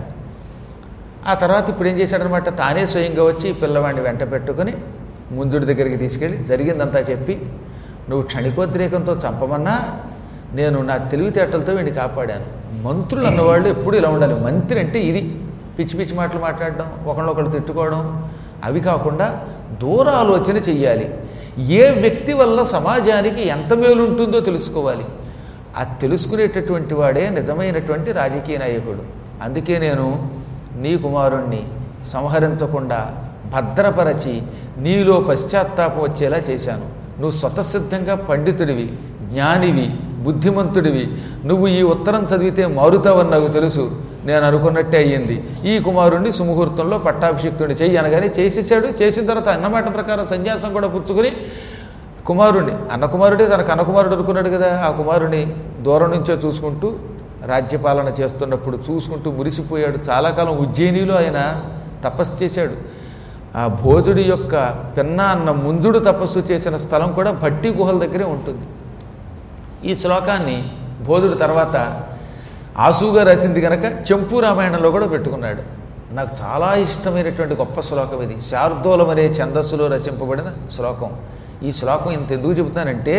ఆ తర్వాత ఇప్పుడు ఏం చేశాడనమాట తానే స్వయంగా వచ్చి ఈ పిల్లవాడిని వెంట పెట్టుకొని ముందుడి దగ్గరికి తీసుకెళ్ళి జరిగిందంతా చెప్పి నువ్వు క్షణికోద్రేకంతో చంపమన్నా నేను నా తెలివితేటలతో వీడిని కాపాడాను మంత్రులు అన్నవాళ్ళు ఎప్పుడు ఇలా ఉండాలి మంత్రి అంటే ఇది పిచ్చి పిచ్చి మాటలు మాట్లాడడం ఒకళ్ళొకళ్ళు తిట్టుకోవడం అవి కాకుండా దూర ఆలోచన చెయ్యాలి ఏ వ్యక్తి వల్ల సమాజానికి ఎంత మేలు ఉంటుందో తెలుసుకోవాలి ఆ తెలుసుకునేటటువంటి వాడే నిజమైనటువంటి రాజకీయ నాయకుడు అందుకే నేను నీ కుమారుణ్ణి సంహరించకుండా భద్రపరచి నీలో పశ్చాత్తాపం వచ్చేలా చేశాను నువ్వు స్వతసిద్ధంగా పండితుడివి జ్ఞానివి బుద్ధిమంతుడివి నువ్వు ఈ ఉత్తరం చదివితే మారుతావని నాకు తెలుసు నేను అనుకున్నట్టే అయ్యింది ఈ కుమారుణ్ణి సుముహూర్తంలో పట్టాభిషిక్తుడిని చెయ్యి అనగానే చేసేసాడు చేసిన తర్వాత అన్నమాట ప్రకారం సన్యాసం కూడా పుచ్చుకుని కుమారుణ్ణి అన్న కుమారుడే తన కన్నకుమారుడు అనుకున్నాడు కదా ఆ కుమారుని దూరం నుంచో చూసుకుంటూ రాజ్యపాలన చేస్తున్నప్పుడు చూసుకుంటూ మురిసిపోయాడు చాలా కాలం ఉజ్జయినిలో ఆయన తపస్సు చేశాడు ఆ భోజుడి యొక్క పెన్నా అన్న ముంజుడు తపస్సు చేసిన స్థలం కూడా భట్టి గుహల దగ్గరే ఉంటుంది ఈ శ్లోకాన్ని బోధుడు తర్వాత ఆసుగా రాసింది కనుక చెంపు రామాయణంలో కూడా పెట్టుకున్నాడు నాకు చాలా ఇష్టమైనటువంటి గొప్ప శ్లోకం ఇది శార్దూలం అనే ఛందస్సులో రచింపబడిన శ్లోకం ఈ శ్లోకం ఇంత ఎందుకు చెబుతానంటే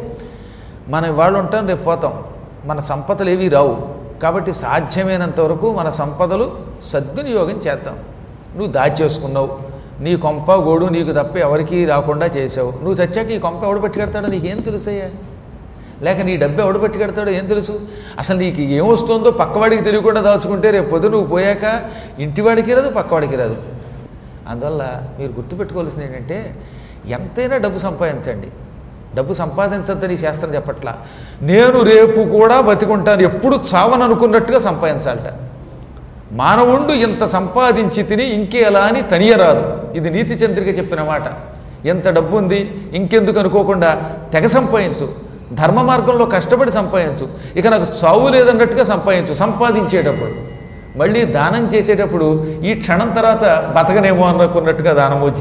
మనం ఇవాళ ఉంటాం రేపు పోతాం మన సంపదలు ఏవి రావు కాబట్టి సాధ్యమైనంత వరకు మన సంపదలు సద్వినియోగం చేద్దాం నువ్వు దాచేసుకున్నావు నీ కొంప గోడు నీకు తప్ప ఎవరికీ రాకుండా చేసావు నువ్వు చచ్చాక ఈ కొంప ఎవడు పెట్టుకెడతాడో నీకేం తెలుసయ్యా లేక నీ డబ్బు ఎవడు పెట్టుకెడతాడో ఏం తెలుసు అసలు నీకు ఏమొస్తుందో పక్కవాడికి తెలియకుండా దాచుకుంటే రేపు పొద్దు నువ్వు పోయాక ఇంటివాడికి రాదు పక్కవాడికి రాదు అందువల్ల మీరు గుర్తుపెట్టుకోవాల్సింది ఏంటంటే ఎంతైనా డబ్బు సంపాదించండి డబ్బు సంపాదించద్దని ఈ శాస్త్రం చెప్పట్లా నేను రేపు కూడా బతికుంటాను ఎప్పుడు చావననుకున్నట్టుగా సంపాదించాలట మానవుండు ఇంత సంపాదించి తిని ఇంకేలా అని తనియరాదు ఇది నీతి చంద్రిక చెప్పిన మాట ఎంత డబ్బు ఉంది ఇంకెందుకు అనుకోకుండా తెగ సంపాదించు ధర్మ మార్గంలో కష్టపడి సంపాదించు ఇక నాకు చావు లేదన్నట్టుగా సంపాదించు సంపాదించేటప్పుడు మళ్ళీ దానం చేసేటప్పుడు ఈ క్షణం తర్వాత బతకనేమో అనుకున్నట్టుగా దానమోజి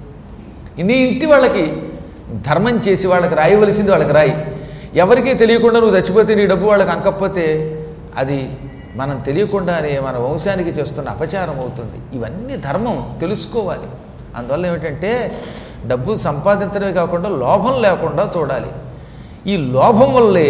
నీ ఇంటి వాళ్ళకి ధర్మం చేసి వాళ్ళకి రాయవలసింది వాళ్ళకి రాయి ఎవరికీ తెలియకుండా నువ్వు చచ్చిపోతే నీ డబ్బు వాళ్ళకి అంకపోతే అది మనం తెలియకుండానే మన వంశానికి చేస్తున్న అపచారం అవుతుంది ఇవన్నీ ధర్మం తెలుసుకోవాలి అందువల్ల ఏమిటంటే డబ్బు సంపాదించడమే కాకుండా లోభం లేకుండా చూడాలి ఈ లోభం వల్లే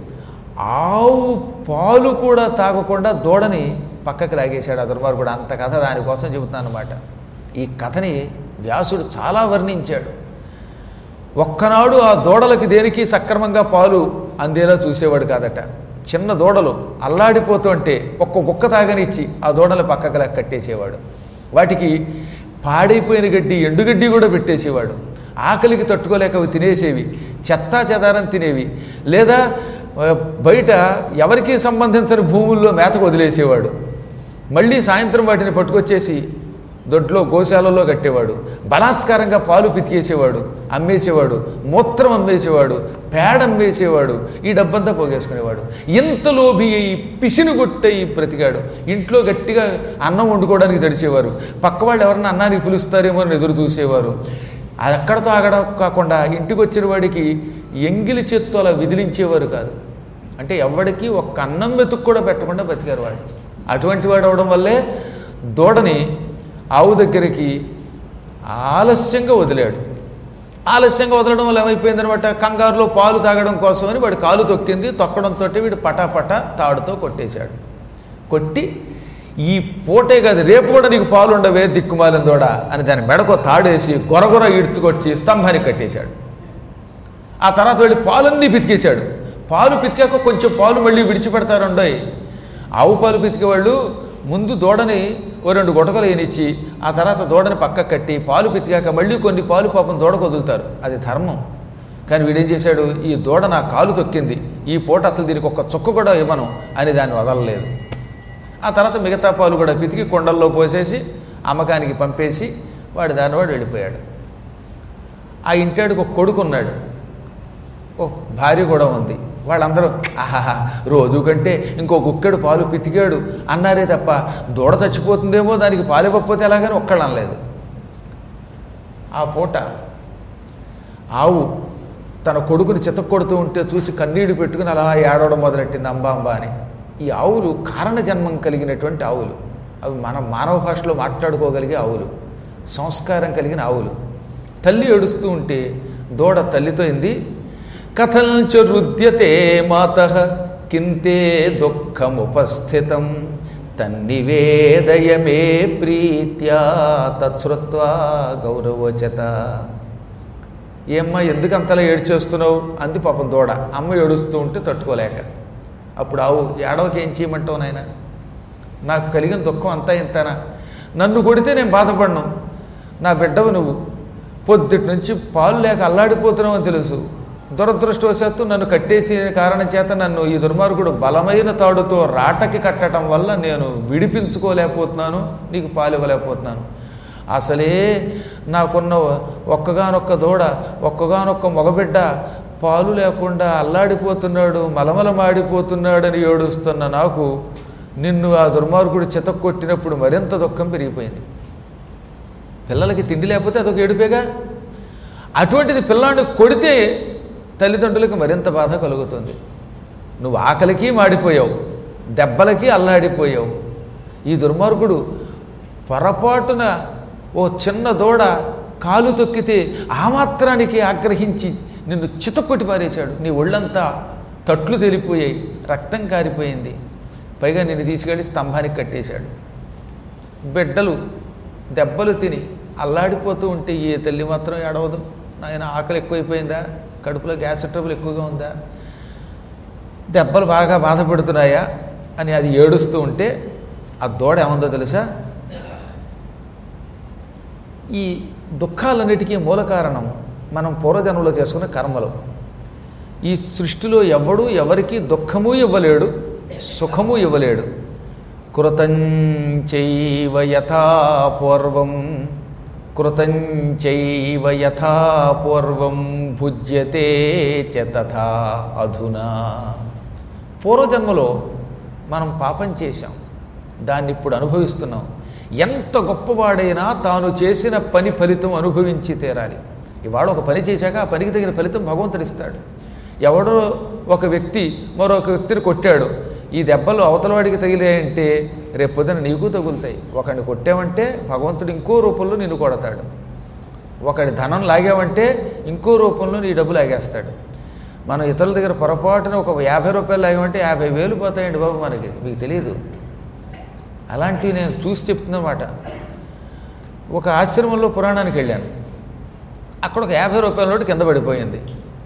ఆవు పాలు కూడా తాగకుండా దూడని పక్కకి లాగేశాడు ఆ దుర్మార్గుడు అంత కథ దానికోసం చెబుతున్నాను అనమాట ఈ కథని వ్యాసుడు చాలా వర్ణించాడు ఒక్కనాడు ఆ దూడలకి దేనికి సక్రమంగా పాలు అందేలా చూసేవాడు కాదట చిన్న దూడలు అల్లాడిపోతుంటే ఒక్క కుక్క తాగనిచ్చి ఆ దూడలు పక్కకి లాగా కట్టేసేవాడు వాటికి పాడైపోయిన గడ్డి ఎండుగడ్డి కూడా పెట్టేసేవాడు ఆకలికి తట్టుకోలేక అవి తినేసేవి చెత్తా చెదారం తినేవి లేదా ఆ, బయట ఎవరికీ సంబంధించని భూముల్లో మేతకు వదిలేసేవాడు మళ్ళీ సాయంత్రం వాటిని పట్టుకొచ్చేసి దొడ్లో గోశాలలో కట్టేవాడు బలాత్కారంగా పాలు పితికేసేవాడు అమ్మేసేవాడు మూత్రం అమ్మేసేవాడు పేడ అమ్మేసేవాడు ఈ డబ్బంతా పోగేసుకునేవాడు ఎంత లోభి అయి పిసినుగొట్టయి బ్రతికాడు ఇంట్లో గట్టిగా అన్నం వండుకోవడానికి తడిచేవారు పక్క వాళ్ళు ఎవరన్నా అన్నానికి పిలుస్తారేమో అని ఎదురు చూసేవారు అది అక్కడతో ఆగడం కాకుండా ఇంటికి వచ్చిన వాడికి ఎంగిలి చేత్తో అలా విదిలించేవారు కాదు అంటే ఎవడికి ఒక్క అన్నం మెతుకు కూడా పెట్టకుండా బతికారు వాడు అటువంటి వాడు అవడం వల్లే దూడని ఆవు దగ్గరికి ఆలస్యంగా వదిలాడు ఆలస్యంగా వదలడం వల్ల ఏమైపోయిందనమాట కంగారులో పాలు తాగడం కోసమని వాడు కాలు తొక్కింది తొక్కడంతో వీడు పటాపట తాడుతో కొట్టేశాడు కొట్టి ఈ పూటే కాదు రేపు కూడా నీకు పాలు ఉండవే దిక్కుమాలిన దూడ అని దాని మెడకో తాడేసి గొరగొర ఈడ్చుకొచ్చి స్తంభానికి కట్టేశాడు ఆ తర్వాత వెళ్ళి పాలన్నీ పితికేశాడు పాలు పితికాక కొంచెం పాలు మళ్ళీ విడిచిపెడతారండోయ్ ఆవు పాలు పితికే వాళ్ళు ముందు దూడని ఓ రెండు గుటకలు వేయనిచ్చి ఆ తర్వాత దూడని పక్కకు కట్టి పాలు పితికాక మళ్ళీ కొన్ని పాలు పాపం దూడకు వదులుతారు అది ధర్మం కానీ వీడేం చేశాడు ఈ దూడ నా కాలు తొక్కింది ఈ పూట అసలు దీనికి ఒక్క చుక్క కూడా ఇవ్వను అని దాన్ని వదలలేదు ఆ తర్వాత మిగతా పాలు కూడా పితికి కొండల్లో పోసేసి అమ్మకానికి పంపేసి వాడి దాని వాడు వెళ్ళిపోయాడు ఆ ఇంటాడికి ఒక కొడుకు ఉన్నాడు ఓ భార్య కూడా ఉంది వాళ్ళందరూ ఆహాహా రోజు కంటే ఇంకో కుక్కడు పాలు పితికాడు అన్నారే తప్ప దూడ చచ్చిపోతుందేమో దానికి పాలు ఇవ్వకపోతే ఎలాగని ఒక్కళ్ళు అనలేదు ఆ పూట ఆవు తన కొడుకుని చితక్కొడుతూ ఉంటే చూసి కన్నీడు పెట్టుకుని అలా ఏడవడం మొదలెట్టింది అంబా అంబా అని ఈ ఆవులు కారణ జన్మం కలిగినటువంటి ఆవులు అవి మన మానవ భాషలో మాట్లాడుకోగలిగే ఆవులు సంస్కారం కలిగిన ఆవులు తల్లి ఏడుస్తూ ఉంటే దూడ తల్లితో ఇంది కథంచ రుద్యతే మాత కింతే దుఃఖముపస్థితం తన్నివేదయ మే ప్రీత్యా తచ్చుత్వా గౌరవోచత ఏమ్మా ఎందుకు అంతలా ఏడ్చేస్తున్నావు అంది పాపం దూడ అమ్మ ఏడుస్తూ ఉంటే తట్టుకోలేక అప్పుడు ఆవు ఏడవకి ఏం చేయమంటావు నాయన నాకు కలిగిన దుఃఖం అంతా ఇంతనా నన్ను కొడితే నేను బాధపడను నా బిడ్డవు నువ్వు పొద్దుటి నుంచి పాలు లేక అల్లాడిపోతున్నావు అని తెలుసు దురదృష్టవశాత్తు నన్ను కట్టేసి కారణం చేత నన్ను ఈ దుర్మార్గుడు బలమైన తాడుతో రాటకి కట్టడం వల్ల నేను విడిపించుకోలేకపోతున్నాను నీకు పాలు ఇవ్వలేకపోతున్నాను అసలే నాకున్న ఒక్కగానొక్క దూడ ఒక్కగానొక్క మగబిడ్డ పాలు లేకుండా అల్లాడిపోతున్నాడు మలమల మాడిపోతున్నాడని ఏడుస్తున్న నాకు నిన్ను ఆ దుర్మార్గుడు చితక్కొట్టినప్పుడు మరింత దుఃఖం పెరిగిపోయింది పిల్లలకి తిండి లేకపోతే అదొక ఏడుపేగా అటువంటిది పిల్లాడిని కొడితే తల్లిదండ్రులకు మరింత బాధ కలుగుతుంది నువ్వు ఆకలికి మాడిపోయావు దెబ్బలకి అల్లాడిపోయావు ఈ దుర్మార్గుడు పొరపాటున ఓ చిన్న దూడ కాలు తొక్కితే ఆ మాత్రానికి ఆగ్రహించి నిన్ను చితక్కొట్టి పారేశాడు నీ ఒళ్ళంతా తట్లు తెలిపోయాయి రక్తం కారిపోయింది పైగా నిన్ను తీసుకెళ్ళి స్తంభానికి కట్టేశాడు బిడ్డలు దెబ్బలు తిని అల్లాడిపోతూ ఉంటే ఏ తల్లి మాత్రం ఏడవదు నాయన ఆకలి ఎక్కువైపోయిందా కడుపులో గ్యాస్ ట్రబుల్ ఎక్కువగా ఉందా దెబ్బలు బాగా బాధపడుతున్నాయా అని అది ఏడుస్తూ ఉంటే ఆ దూడ ఏముందో తెలుసా ఈ దుఃఖాలన్నిటికీ మూల కారణం మనం పూర్వజన్మలో చేసుకున్న కర్మలు ఈ సృష్టిలో ఎవడు ఎవరికి దుఃఖము ఇవ్వలేడు సుఖము ఇవ్వలేడు కృతంచైవ యథా పూర్వం కృతంచైవ యథా పూర్వం భుజ్యతే చ తథా అధునా పూర్వజన్మలో మనం పాపం చేశాం దాన్ని ఇప్పుడు అనుభవిస్తున్నాం ఎంత గొప్పవాడైనా తాను చేసిన పని ఫలితం అనుభవించి తీరాలి ఇవాళ ఒక పని చేశాక ఆ పనికి తగిన ఫలితం భగవంతుడు ఇస్తాడు ఎవడో ఒక వ్యక్తి మరొక వ్యక్తిని కొట్టాడు ఈ దెబ్బలు అవతలవాడికి తగిలాయంటే రేపొద్దున నీకు తగులుతాయి ఒకడిని కొట్టామంటే భగవంతుడు ఇంకో రూపంలో నిన్ను కొడతాడు ఒకడి ధనం లాగామంటే ఇంకో రూపంలో నీ డబ్బు లాగేస్తాడు మనం ఇతరుల దగ్గర పొరపాటున ఒక యాభై రూపాయలు లాగామంటే యాభై వేలు పోతాయండి బాబు మనకి మీకు తెలియదు అలాంటివి నేను చూసి చెప్తున్నమాట ఒక ఆశ్రమంలో పురాణానికి వెళ్ళాను అక్కడ ఒక యాభై రూపాయల నోటు కింద పడిపోయింది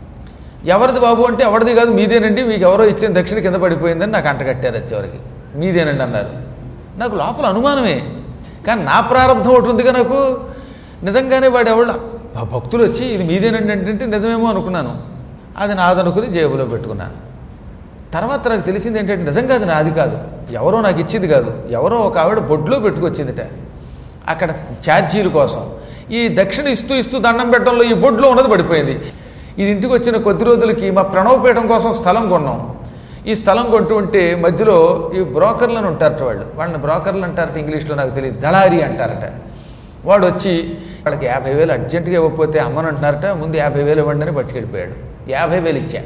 ఎవరిది బాబు అంటే ఎవరిది కాదు మీదేనండి మీకు ఎవరో ఇచ్చిన దక్షిణ కింద పడిపోయిందని నాకు అంటగట్టారు అది చివరికి మీదేనండి అన్నారు నాకు లోపల అనుమానమే కానీ నా ప్రారంభం ఒకటి ఉందిగా నాకు నిజంగానే వాడు ఎవళ్ళ ఆ భక్తులు వచ్చి ఇది మీదేనండి అంటే నిజమేమో అనుకున్నాను అది నాదనుకుని జేబులో పెట్టుకున్నాను తర్వాత నాకు తెలిసింది ఏంటంటే నిజంగా అది నాది కాదు ఎవరో నాకు ఇచ్చింది కాదు ఎవరో ఒక ఆవిడ బొడ్లో పెట్టుకొచ్చిందిట అక్కడ ఛార్జీల కోసం ఈ దక్షిణ ఇస్తూ ఇస్తూ దండం పెట్టడంలో ఈ బొడ్లో ఉన్నది పడిపోయింది ఇది ఇంటికి వచ్చిన కొద్ది రోజులకి మా ప్రణవపీఠం కోసం స్థలం కొన్నాం ఈ స్థలం కొంటూ ఉంటే మధ్యలో ఈ బ్రోకర్లను ఉంటారట వాళ్ళు వాళ్ళని బ్రోకర్లు అంటారట ఇంగ్లీష్లో నాకు తెలియదు దళారి అంటారట వాడు వచ్చి వాళ్ళకి యాభై వేలు అర్జెంటుగా ఇవ్వకపోతే అమ్మని అంటున్నారట ముందు యాభై వేలు ఇవ్వండి అని పట్టుకెళ్ళిపోయాడు యాభై వేలు ఇచ్చా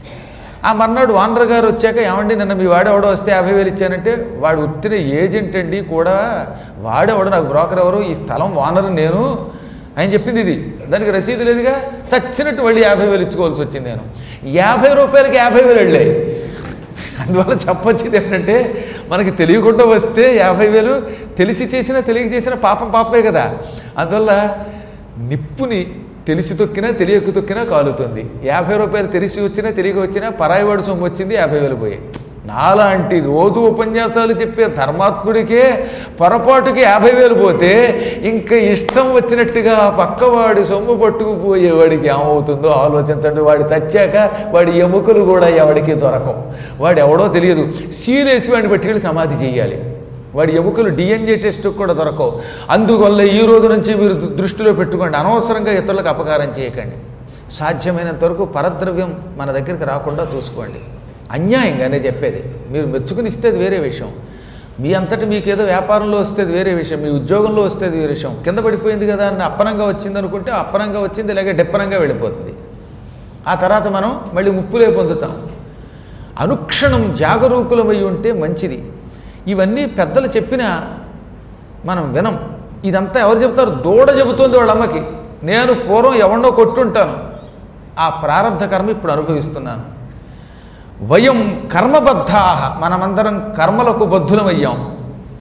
ఆ మర్నాడు వానర్ గారు వచ్చాక ఏమండి నిన్న మీ వాడెవడో వస్తే యాభై వేలు ఇచ్చానంటే వాడు ఉట్టిన ఏజెంట్ అండి కూడా వాడెవడు నాకు బ్రోకర్ ఎవరు ఈ స్థలం వానరు నేను ఆయన చెప్పింది ఇది దానికి రసీదు లేదుగా చచ్చినట్టు మళ్ళీ యాభై వేలు ఇచ్చుకోవాల్సి వచ్చింది నేను యాభై రూపాయలకి యాభై వేలు వెళ్ళాయి అందువల్ల చెప్పొచ్చేది ఏంటంటే మనకి తెలియకుండా వస్తే యాభై వేలు తెలిసి చేసినా తెలియక చేసినా పాపం పాపమే కదా అందువల్ల నిప్పుని తెలిసి తొక్కినా తెలియక తొక్కినా కాలుతుంది యాభై రూపాయలు తెలిసి వచ్చినా తెలియక వచ్చినా పరాయివాడు సొమ్ము వచ్చింది యాభై వేలు పోయాయి నాలాంటి రోజు ఉపన్యాసాలు చెప్పే ధర్మాత్ముడికే పొరపాటుకి యాభై వేలు పోతే ఇంకా ఇష్టం వచ్చినట్టుగా పక్కవాడి సొమ్ము పట్టుకుపోయేవాడికి ఏమవుతుందో ఆలోచించండి వాడు చచ్చాక వాడి ఎముకలు కూడా ఎవడికి దొరకవు వాడు ఎవడో తెలియదు సీరియస్ వాడిని పట్టుకెళ్ళి సమాధి చేయాలి వాడి ఎముకలు డిఎన్ఏ టెస్ట్ కూడా దొరకవు అందువల్ల ఈ రోజు నుంచి మీరు దృ- దృష్టిలో పెట్టుకోండి అనవసరంగా ఇతరులకు అపకారం చేయకండి సాధ్యమైనంత వరకు పరద్రవ్యం మన దగ్గరికి రాకుండా చూసుకోండి అన్యాయంగానే చెప్పేది మీరు మెచ్చుకుని ఇస్తే అది వేరే విషయం మీ అంతటి మీకు ఏదో వ్యాపారంలో వస్తే అది వేరే విషయం మీ ఉద్యోగంలో వస్తే అది వేరే విషయం కింద పడిపోయింది కదా అని అప్పనంగా వచ్చింది అనుకుంటే అప్పనంగా వచ్చింది ఇలాగే డెప్పనంగా వెళ్ళిపోతుంది ఆ తర్వాత మనం మళ్ళీ ముప్పులే పొందుతాం అనుక్షణం జాగరూకులమై ఉంటే మంచిది ఇవన్నీ పెద్దలు చెప్పినా మనం వినం ఇదంతా ఎవరు చెప్తారు దూడ చెబుతోంది వాళ్ళ అమ్మకి నేను పూర్వం ఎవరినో కొట్టుంటాను ఆ ప్రారంధ కర్మ ఇప్పుడు అనుభవిస్తున్నాను వయం కర్మబద్ధా మనమందరం కర్మలకు బద్ధులమయ్యాం